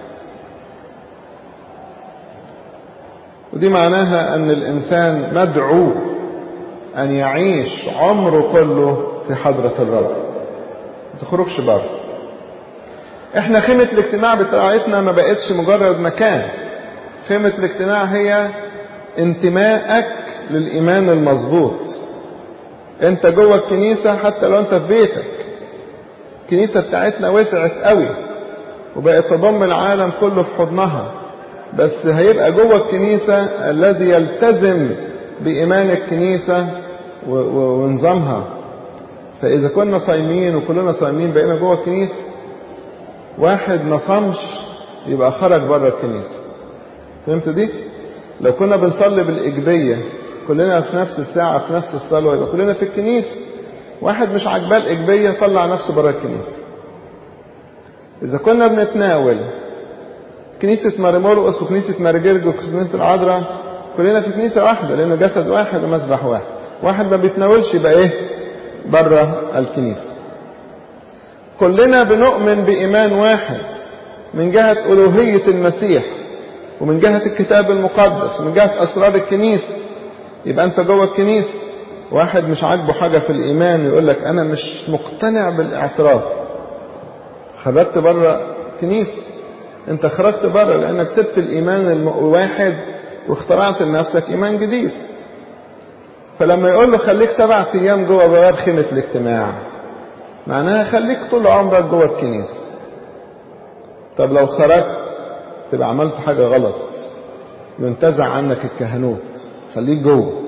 ودي معناها أن الإنسان مدعو أن يعيش عمره كله في حضرة الرب ما تخرجش بره احنا خيمة الاجتماع بتاعتنا ما بقتش مجرد مكان خيمة الاجتماع هي انتمائك للإيمان المظبوط انت جوه الكنيسة حتى لو انت في بيتك الكنيسة بتاعتنا وسعت قوي وبقت تضم العالم كله في حضنها بس هيبقى جوه الكنيسة الذي يلتزم بإيمان الكنيسة ونظامها فإذا كنا صايمين وكلنا صايمين بقينا جوه الكنيسة واحد ما صامش يبقى خرج بره الكنيسة فهمت دي؟ لو كنا بنصلي بالإجبية كلنا في نفس الساعة في نفس الصلاة يبقى كلنا في الكنيسة واحد مش عاجباه الإجبية طلع نفسه بره الكنيسة إذا كنا بنتناول كنيسة ماريمورقس وكنيسة مارجرج وكنيسة العذراء كلنا في كنيسة واحدة لأنه جسد واحد ومسبح واحد واحد ما بيتناولش يبقى إيه بره الكنيسة كلنا بنؤمن بإيمان واحد من جهة ألوهية المسيح ومن جهة الكتاب المقدس ومن جهة أسرار الكنيسة يبقى أنت جوه الكنيسة واحد مش عاجبه حاجة في الإيمان يقول لك أنا مش مقتنع بالاعتراف خرجت بره الكنيسة أنت خرجت بره لأنك سبت الإيمان الواحد واخترعت لنفسك إيمان جديد فلما يقول له خليك سبعة أيام جوه بواب خيمة الاجتماع معناها خليك طول عمرك جوه الكنيسة طب لو خرجت تبقى عملت حاجة غلط ينتزع عنك الكهنوت خليك جوه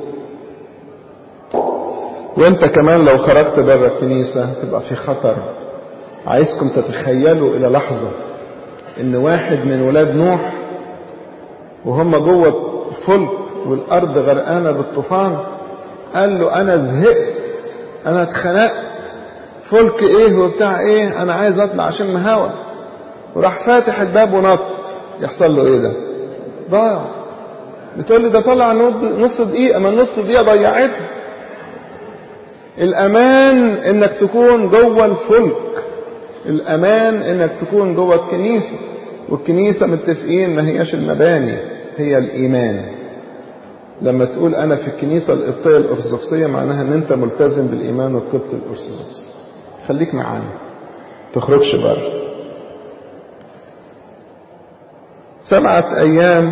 وانت كمان لو خرجت بره الكنيسة تبقى في خطر عايزكم تتخيلوا الى لحظة ان واحد من ولاد نوح وهم جوه الفلك والارض غرقانة بالطوفان قال له انا زهقت انا اتخنقت فلك ايه وبتاع ايه انا عايز اطلع اشم هوا وراح فاتح الباب ونط يحصل له ايه ده ضاع بتقول لي ده طلع نص دقيقة ما النص دقيقة ضيعته الأمان إنك تكون جوه الفلك الأمان إنك تكون جوه الكنيسة والكنيسة متفقين ما هياش المباني هي الإيمان لما تقول أنا في الكنيسة القبطية الأرثوذكسية معناها إن أنت ملتزم بالإيمان القبطي الأرثوذكسي خليك معانا تخرجش بره سبعة أيام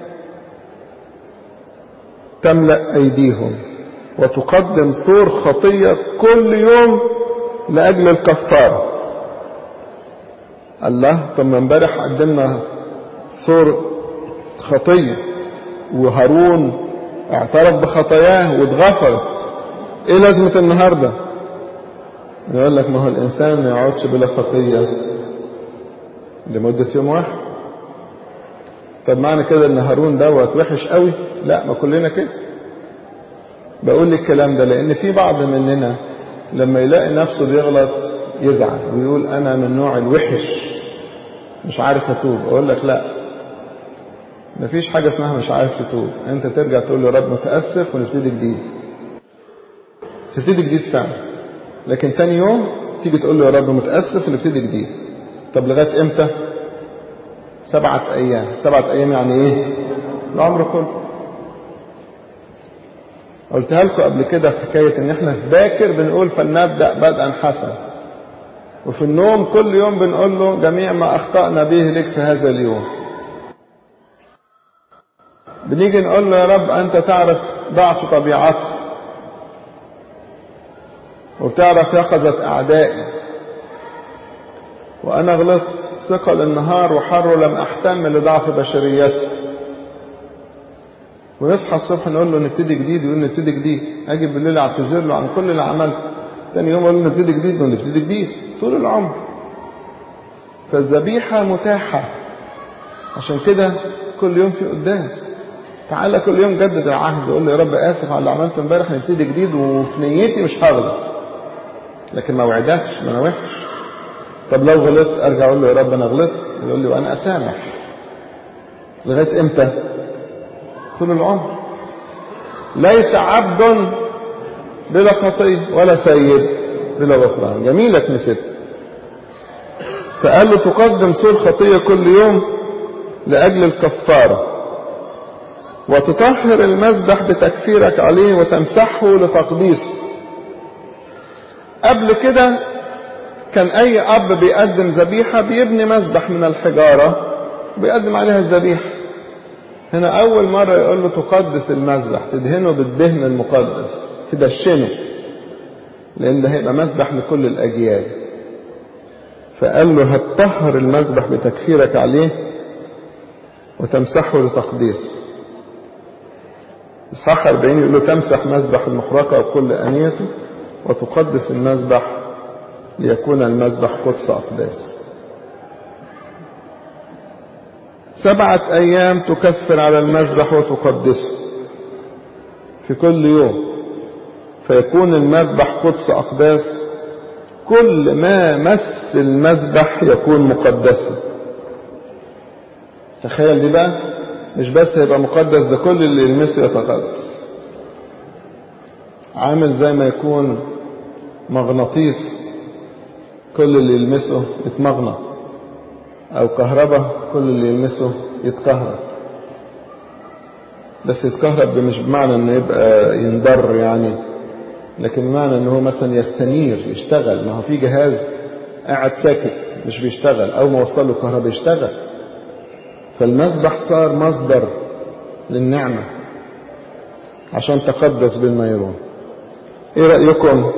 تملأ أيديهم وتقدم صور خطية كل يوم لأجل الكفارة الله طب ما امبارح قدمنا صور خطية وهارون اعترف بخطاياه واتغفرت ايه لازمة النهاردة يقول لك ما هو الانسان ما يقعدش بلا خطية لمدة يوم واحد طب معنى كده ان هارون دوت وحش قوي لا ما كلنا كده بقول لك الكلام ده لان في بعض مننا لما يلاقي نفسه بيغلط يزعل ويقول انا من نوع الوحش مش عارف اتوب اقول لك لا مفيش حاجة اسمها مش عارف تتوب انت ترجع تقول له رب متأسف ونبتدي جديد تبتدي جديد فعلا لكن تاني يوم تيجي تقول له يا رب متأسف ونبتدي جديد طب لغاية امتى سبعة ايام سبعة ايام يعني ايه العمر كله قلتها لكم قبل كده في حكاية ان احنا في باكر بنقول فلنبدأ بدءا حسن وفي النوم كل يوم بنقول له جميع ما اخطأنا به لك في هذا اليوم بنيجي نقول له يا رب أنت تعرف ضعف طبيعتي وبتعرف يقظة أعدائي وأنا غلطت ثقل النهار وحر لم أحتمل لضعف بشريتي ونصحى الصبح نقول له نبتدي جديد يقول نبتدي جديد أجي بالليل أعتذر له عن كل اللي عملته تاني يوم أقول له نبتدي جديد نقول نبتدي جديد طول العمر فالذبيحة متاحة عشان كده كل يوم في قداس تعالى كل يوم جدد العهد قول له يا رب آسف على اللي عملته امبارح نبتدي جديد وفي نيتي مش هغلط لكن ما وعدكش ما انا وحش طب لو غلطت ارجع اقول له يا رب انا غلطت يقول لي وانا اسامح لغايه امتى طول العمر ليس عبد بلا خطيه ولا سيد بلا غفران جميله نسيت فقال له تقدم سور خطيه كل يوم لاجل الكفاره وتطهر المذبح بتكفيرك عليه وتمسحه لتقديسه قبل كده كان اي اب بيقدم ذبيحة بيبني مذبح من الحجارة وبيقدم عليها الذبيحة هنا اول مرة يقول له تقدس المذبح تدهنه بالدهن المقدس تدشنه لان ده هيبقى مذبح لكل الاجيال فقال له هتطهر المذبح بتكفيرك عليه وتمسحه لتقديسه إصحاح 40 يقول له تمسح مذبح المحرقة وكل أنيته وتقدس المذبح ليكون المذبح قدس أقداس سبعة أيام تكفر على المذبح وتقدسه في كل يوم فيكون المذبح قدس أقداس كل ما مس المذبح يكون مقدسا تخيل دي بقى مش بس هيبقى مقدس ده كل اللي يلمسه يتقدس عامل زي ما يكون مغناطيس كل اللي يلمسه يتمغنط او كهرباء كل اللي يلمسه يتكهرب بس يتكهرب مش بمعنى انه يبقى ينضر يعني لكن بمعنى انه هو مثلا يستنير يشتغل ما هو في جهاز قاعد ساكت مش بيشتغل او ما وصل له كهرباء يشتغل فالمذبح صار مصدر للنعمة عشان تقدس بالميرون ايه رأيكم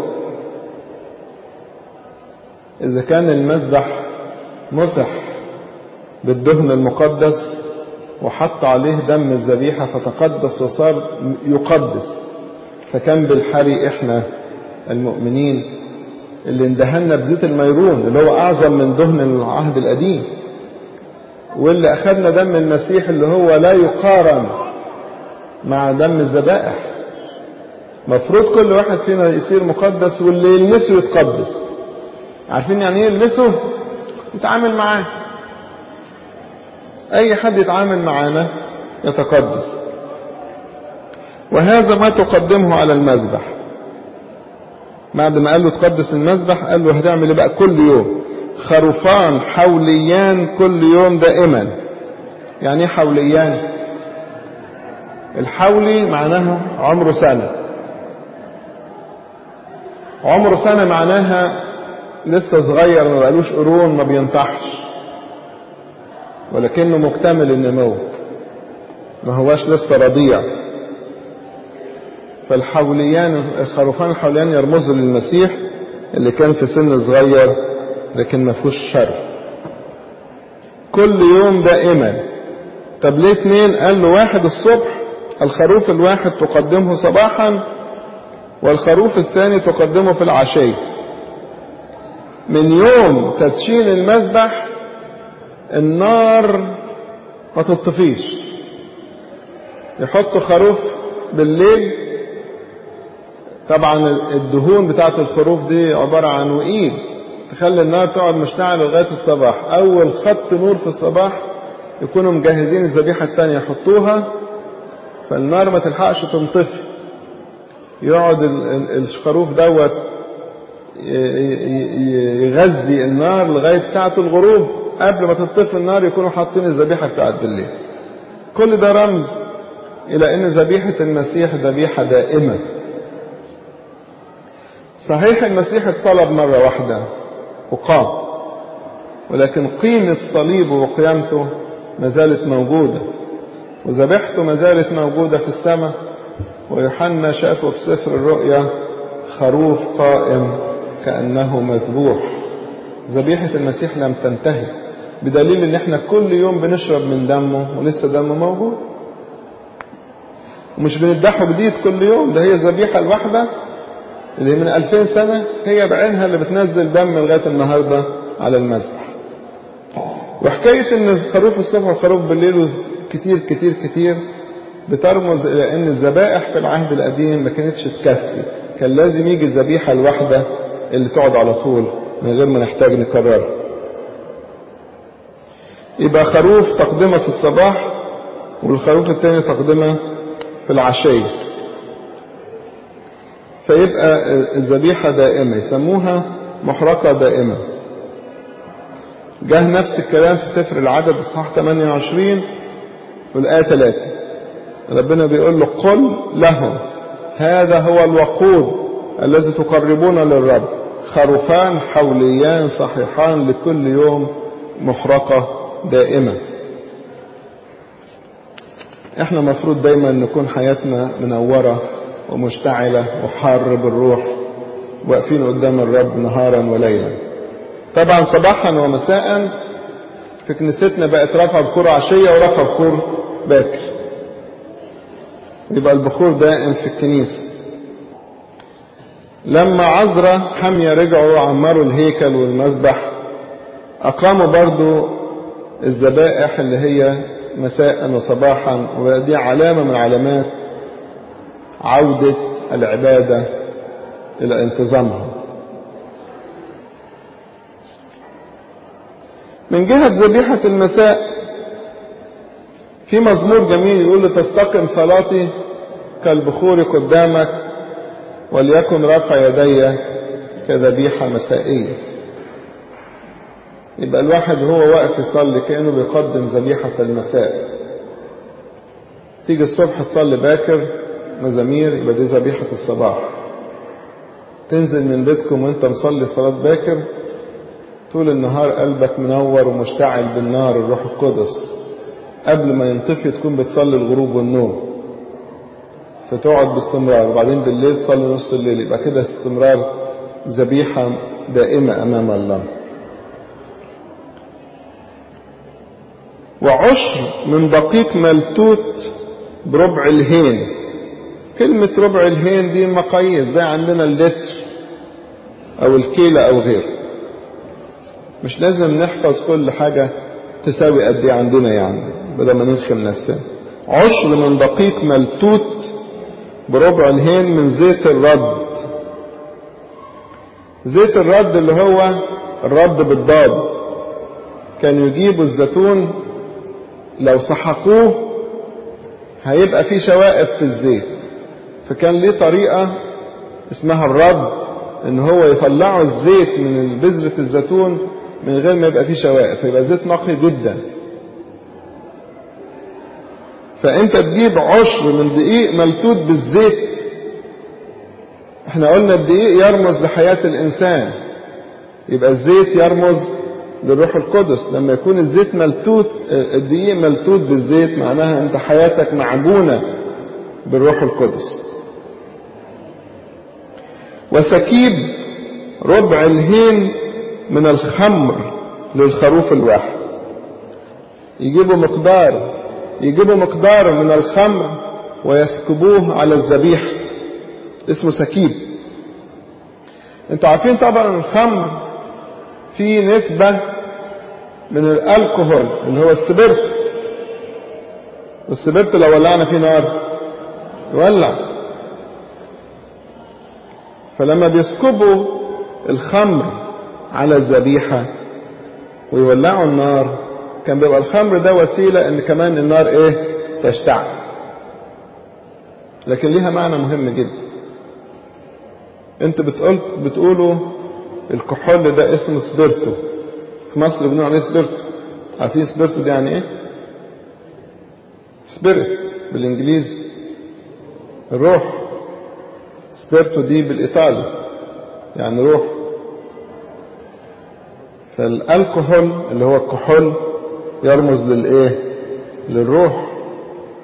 اذا كان المذبح مسح بالدهن المقدس وحط عليه دم الذبيحة فتقدس وصار يقدس فكان بالحري احنا المؤمنين اللي اندهنا بزيت الميرون اللي هو اعظم من دهن العهد القديم واللي اخذنا دم المسيح اللي هو لا يقارن مع دم الذبائح مفروض كل واحد فينا يصير مقدس واللي يلمسه يتقدس عارفين يعني ايه يلمسه يتعامل معاه اي حد يتعامل معانا يتقدس وهذا ما تقدمه على المذبح بعد ما قال له تقدس المذبح قال له هتعمل ايه بقى كل يوم خروفان حوليان كل يوم دائما يعني ايه حوليان الحولي معناها عمره سنة عمره سنة معناها لسه صغير ما بقالوش قرون ما بينطحش ولكنه مكتمل النمو ما هواش لسه رضيع فالحوليان الخروفان الحوليان يرمزوا للمسيح اللي كان في سن صغير لكن ما فيهوش شر كل يوم دائما طب ليه اتنين قال له واحد الصبح الخروف الواحد تقدمه صباحا والخروف الثاني تقدمه في العشية من يوم تدشين المذبح النار ما تطفيش يحطوا خروف بالليل طبعا الدهون بتاعت الخروف دي عبارة عن وقيد تخلي النار تقعد مشتعلة لغاية الصباح أول خط نور في الصباح يكونوا مجهزين الذبيحة التانية يحطوها فالنار ما تلحقش تنطفي يقعد الخروف دوت يغذي النار لغاية ساعة الغروب قبل ما تطفي النار يكونوا حاطين الذبيحة بتاعت بالليل كل ده رمز إلى أن ذبيحة المسيح ذبيحة دائمة صحيح المسيح اتصلب مرة واحدة وقام ولكن قيمة صليبه وقيامته ما زالت موجودة وذبيحته ما زالت موجودة في السماء ويوحنا شافه في سفر الرؤيا خروف قائم كأنه مذبوح ذبيحة المسيح لم تنتهي بدليل ان احنا كل يوم بنشرب من دمه ولسه دمه موجود ومش بنذبحه جديد كل يوم ده هي الذبيحة الواحدة اللي من ألفين سنة هي بعينها اللي بتنزل دم لغاية النهاردة على المذبح وحكاية ان خروف الصبح وخروف بالليل كتير كتير كتير بترمز الى ان الذبائح في العهد القديم ما كانتش تكفي كان لازم يجي الذبيحة الواحدة اللي تقعد على طول من غير ما نحتاج نكررها يبقى خروف تقدمة في الصباح والخروف التاني تقدمة في العشية فيبقى الذبيحة دائمة يسموها محرقة دائمة جه نفس الكلام في سفر العدد اصحاح 28 والآية 3 ربنا بيقول له قل لهم هذا هو الوقود الذي تقربون للرب خروفان حوليان صحيحان لكل يوم محرقة دائمة احنا مفروض دايما نكون حياتنا منورة ومشتعلة وحار بالروح واقفين قدام الرب نهارا وليلا طبعا صباحا ومساء في كنيستنا بقت رفع بخور عشية ورفع بخور باكر يبقى البخور دائم في الكنيسة لما عزرة حمية رجعوا عمروا الهيكل والمذبح أقاموا برضو الذبائح اللي هي مساء وصباحا ودي علامة من علامات عودة العبادة إلى انتظامها من جهة ذبيحة المساء في مزمور جميل يقول تستقم صلاتي كالبخور قدامك وليكن رفع يدي كذبيحة مسائية يبقى الواحد هو واقف يصلي كأنه بيقدم ذبيحة المساء تيجي الصبح تصلي باكر مزامير يبقى دي ذبيحة الصباح تنزل من بيتكم وانت مصلي صلاة باكر طول النهار قلبك منور ومشتعل بالنار الروح القدس قبل ما ينطفي تكون بتصلي الغروب والنوم فتقعد باستمرار وبعدين بالليل تصلي نص الليل يبقى كده استمرار ذبيحة دائمة أمام الله وعشر من دقيق ملتوت بربع الهين كلمة ربع الهين دي مقاييس زي عندنا اللتر أو الكيلة أو غيره مش لازم نحفظ كل حاجة تساوي قد ايه عندنا يعني بدل ما نلخم نفسنا عشر من دقيق ملتوت بربع الهين من زيت الرد زيت الرد اللي هو الرد بالضاد كانوا يجيبوا الزيتون لو سحقوه هيبقى فيه شوائب في الزيت فكان ليه طريقة اسمها الرد ان هو يطلعوا الزيت من بذرة الزيتون من غير ما يبقى فيه شوائب فيبقى زيت نقي جدا فانت تجيب عشر من دقيق ملتوت بالزيت احنا قلنا الدقيق يرمز لحياة الانسان يبقى الزيت يرمز للروح القدس لما يكون الزيت ملتوت الدقيق ملتوت بالزيت معناها انت حياتك معجونة بالروح القدس وسكيب ربع الهين من الخمر للخروف الواحد يجيبوا مقدار يجيبوا مقدار من الخمر ويسكبوه على الذبيحة اسمه سكيب انتوا عارفين طبعا الخمر فيه نسبة من الالكوهول اللي هو السبرتو والسبرتو لو ولعنا فيه نار يولع فلما بيسكبوا الخمر على الذبيحة ويولعوا النار كان بيبقى الخمر ده وسيلة ان كمان النار ايه تشتعل لكن ليها معنى مهم جدا انت بتقول بتقولوا الكحول ده اسمه سبيرتو في مصر بنقول عليه سبيرتو عارفين سبيرتو دي يعني ايه سبيريت بالانجليزي الروح سبيرتو دي بالايطالي يعني روح فالالكحول اللي هو الكحول يرمز للايه للروح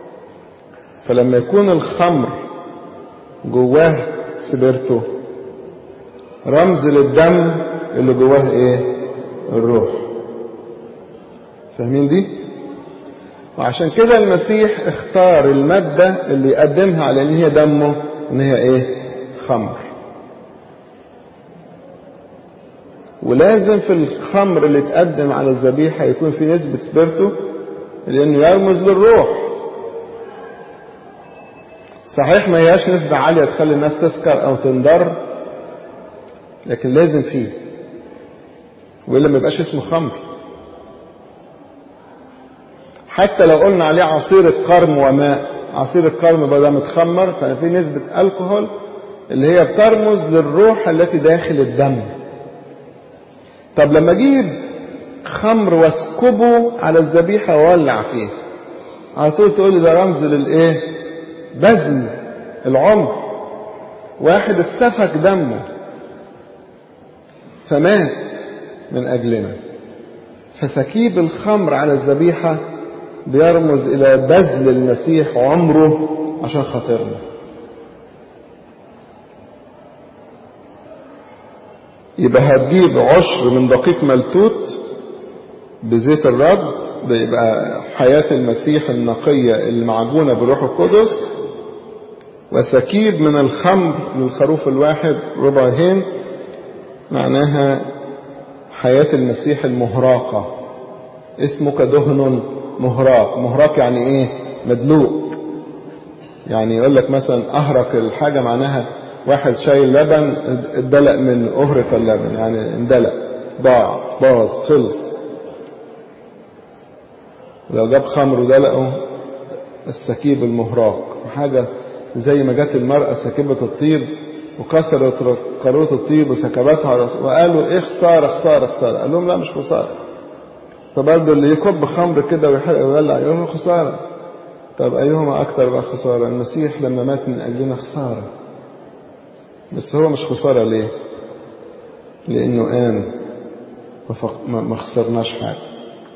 فلما يكون الخمر جواه سبرته رمز للدم اللي جواه ايه الروح فاهمين دي وعشان كده المسيح اختار المادة اللي يقدمها على ان هي دمه ان هي ايه خمر ولازم في الخمر اللي تقدم على الذبيحة يكون في نسبة سبرتو لانه يرمز للروح صحيح ما هياش نسبة عالية تخلي الناس تسكر او تنضر لكن لازم فيه وإلا ما يبقاش اسمه خمر حتى لو قلنا عليه عصير الكرم وماء عصير الكرم بدل متخمر ففي نسبة الكحول اللي هي بترمز للروح التي داخل الدم طب لما اجيب خمر واسكبه على الذبيحة وولع فيه على طول تقول لي ده رمز للايه بذل العمر واحد اتسفك دمه فمات من أجلنا فسكيب الخمر على الذبيحة بيرمز إلى بذل المسيح عمره عشان خاطرنا يبقى هتجيب عشر من دقيق ملتوت بزيت الرد ده يبقى حياة المسيح النقية المعجونة بالروح القدس وسكيب من الخمر للخروف الواحد ربع هين معناها حياة المسيح المهراقة اسمه كدهن مهراق مهراق يعني ايه مدلوق يعني يقول لك مثلا اهرق الحاجة معناها واحد شايل لبن اتدلق من اهرق اللبن يعني اندلق ضاع باظ خلص لو جاب خمر ودلقه السكيب المهراق حاجة زي ما جت المرأة سكيبة الطيب وكسرت قارورة الطيب وسكبتها على وقالوا ايه خسارة خسارة خسارة قال لهم لا مش خسارة فبرضه اللي يكب خمر كده ويحرق ويولع يقول له خسارة طب أيهما أكتر بقى خسارة المسيح لما مات من أجلنا خسارة بس هو مش خسارة ليه لأنه قام ما خسرناش حاجة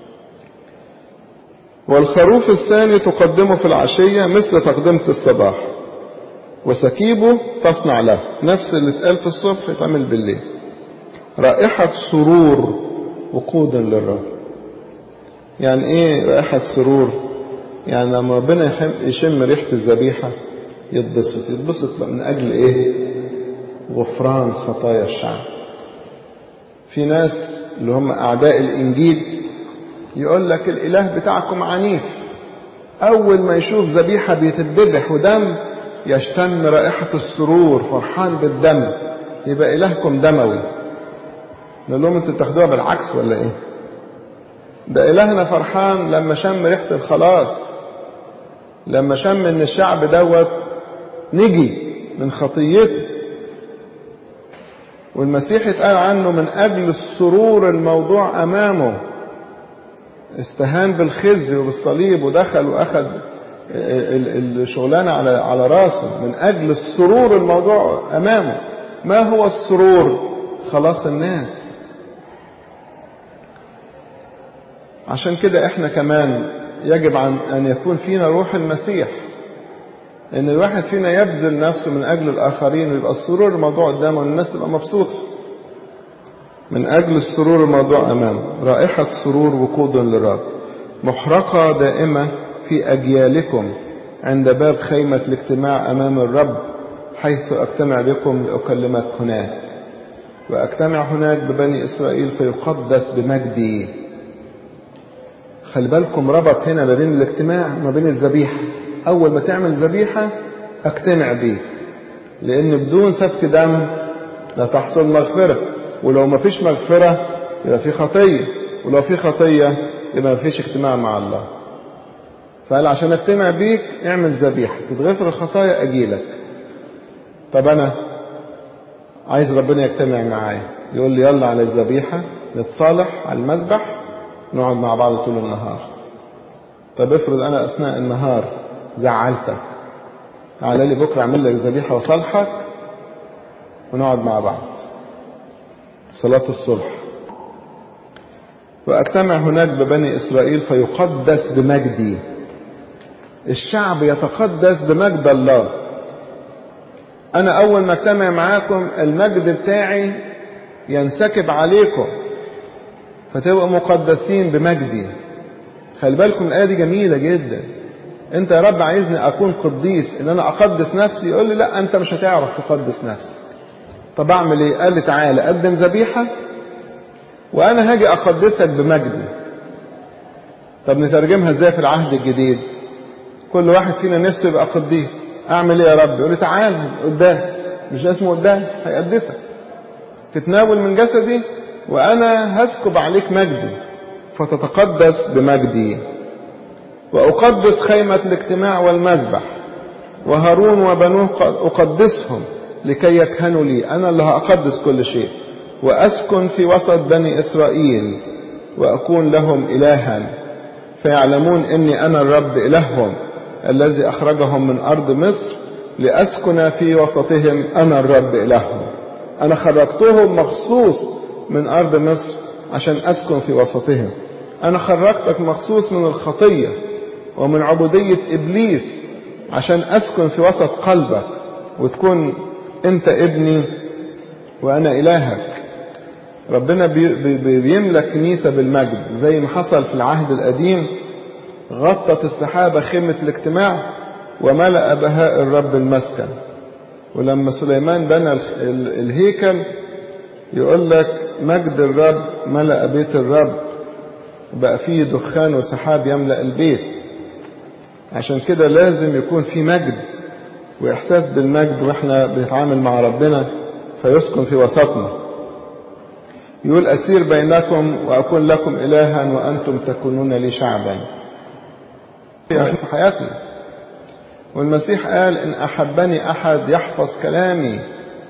والخروف الثاني تقدمه في العشية مثل تقدمة الصباح وسكيبه تصنع له نفس اللي اتقال في الصبح يتعمل بالليل رائحة سرور وقودا للرب يعني ايه رائحة سرور يعني لما ربنا يشم ريحة الذبيحة يتبسط يتبسط من أجل إيه غفران خطايا الشعب في ناس اللي هم أعداء الإنجيل يقول لك الإله بتاعكم عنيف أول ما يشوف ذبيحة بيتذبح ودم يشتم رائحة السرور فرحان بالدم يبقى إلهكم دموي نقول لهم انتوا بتاخدوها بالعكس ولا ايه ده إلهنا فرحان لما شم ريحة الخلاص لما شم ان الشعب دوت نجي من خطيته والمسيح اتقال عنه من أجل السرور الموضوع أمامه استهان بالخزي وبالصليب ودخل وأخذ الشغلانة على على راسه من أجل السرور الموضوع أمامه ما هو السرور خلاص الناس عشان كده احنا كمان يجب عن أن يكون فينا روح المسيح ان الواحد فينا يبذل نفسه من اجل الاخرين ويبقى السرور الموضوع قدامه والناس تبقى مبسوطه من اجل السرور الموضوع امامه رائحه سرور وقود للرب محرقه دائمه في اجيالكم عند باب خيمه الاجتماع امام الرب حيث اجتمع بكم لاكلمك هناك واجتمع هناك ببني اسرائيل فيقدس بمجدي خلي بالكم ربط هنا ما بين الاجتماع ما بين الذبيحه أول ما تعمل ذبيحة أجتمع بيك لأن بدون سفك دم لا تحصل مغفرة ولو ما فيش مغفرة يبقى في خطية ولو في خطية يبقى ما فيش اجتماع مع الله فقال عشان اجتمع بيك اعمل ذبيحة تتغفر الخطايا أجيلك طب أنا عايز ربنا يجتمع معايا يقول لي يلا على الذبيحة نتصالح على المذبح نقعد مع بعض طول النهار طب افرض أنا أثناء النهار زعلتك تعالى لي بكره اعمل لك ذبيحه وصالحك ونقعد مع بعض صلاه الصلح واجتمع هناك ببني اسرائيل فيقدس بمجدي الشعب يتقدس بمجد الله أنا أول ما اجتمع معاكم المجد بتاعي ينسكب عليكم فتبقوا مقدسين بمجدي خلي بالكم الآية دي جميلة جدا أنت يا رب عايزني أكون قديس إن أنا أقدس نفسي يقول لي لا أنت مش هتعرف تقدس نفسك طب أعمل إيه؟ قال لي تعالى قدم ذبيحة وأنا هاجي أقدسك بمجدي طب نترجمها إزاي في العهد الجديد؟ كل واحد فينا نفسه يبقى قديس أعمل إيه يا رب؟ يقول لي تعالى قداس مش اسمه قداس هيقدسك تتناول من جسدي وأنا هسكب عليك مجدي فتتقدس بمجدي وأقدس خيمة الاجتماع والمذبح وهارون وبنوه أقدسهم لكي يكهنوا لي أنا اللي هأقدس كل شيء وأسكن في وسط بني إسرائيل وأكون لهم إلها فيعلمون إني أنا الرب إلههم الذي أخرجهم من أرض مصر لأسكن في وسطهم أنا الرب إلههم أنا خرجتهم مخصوص من أرض مصر عشان أسكن في وسطهم أنا خرجتك مخصوص من الخطية ومن عبودية إبليس عشان أسكن في وسط قلبك وتكون أنت ابني وأنا إلهك ربنا بيملك كنيسة بالمجد زي ما حصل في العهد القديم غطت السحابة خيمة الاجتماع وملأ بهاء الرب المسكن ولما سليمان بنى الهيكل يقول لك مجد الرب ملأ بيت الرب بقى فيه دخان وسحاب يملأ البيت عشان كده لازم يكون في مجد وإحساس بالمجد وإحنا بنتعامل مع ربنا فيسكن في وسطنا يقول أسير بينكم وأكون لكم إلها وأنتم تكونون لي شعبا في حياتنا والمسيح قال إن أحبني أحد يحفظ كلامي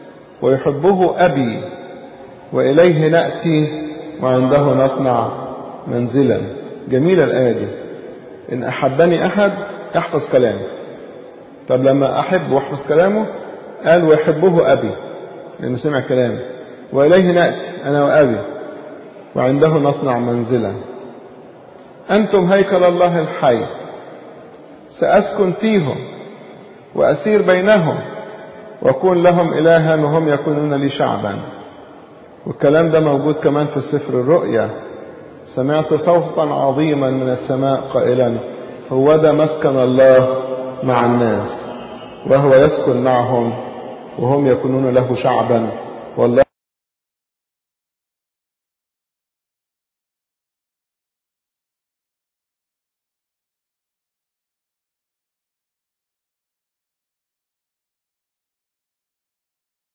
ويحبه أبي وإليه نأتي وعنده نصنع منزلا جميلة الآية دي إن أحبني أحد يحفظ كلامي طب لما أحب واحفظ كلامه قال ويحبه أبي لأنه سمع كلامي وإليه نأتي أنا وأبي وعنده نصنع منزلا أنتم هيكل الله الحي سأسكن فيهم وأسير بينهم وأكون لهم إلها وهم يكونون لي شعبا والكلام ده موجود كمان في سفر الرؤيا سمعت صوتا عظيما من السماء قائلا هو ده مسكن الله مع الناس وهو يسكن معهم وهم يكونون له شعبا والله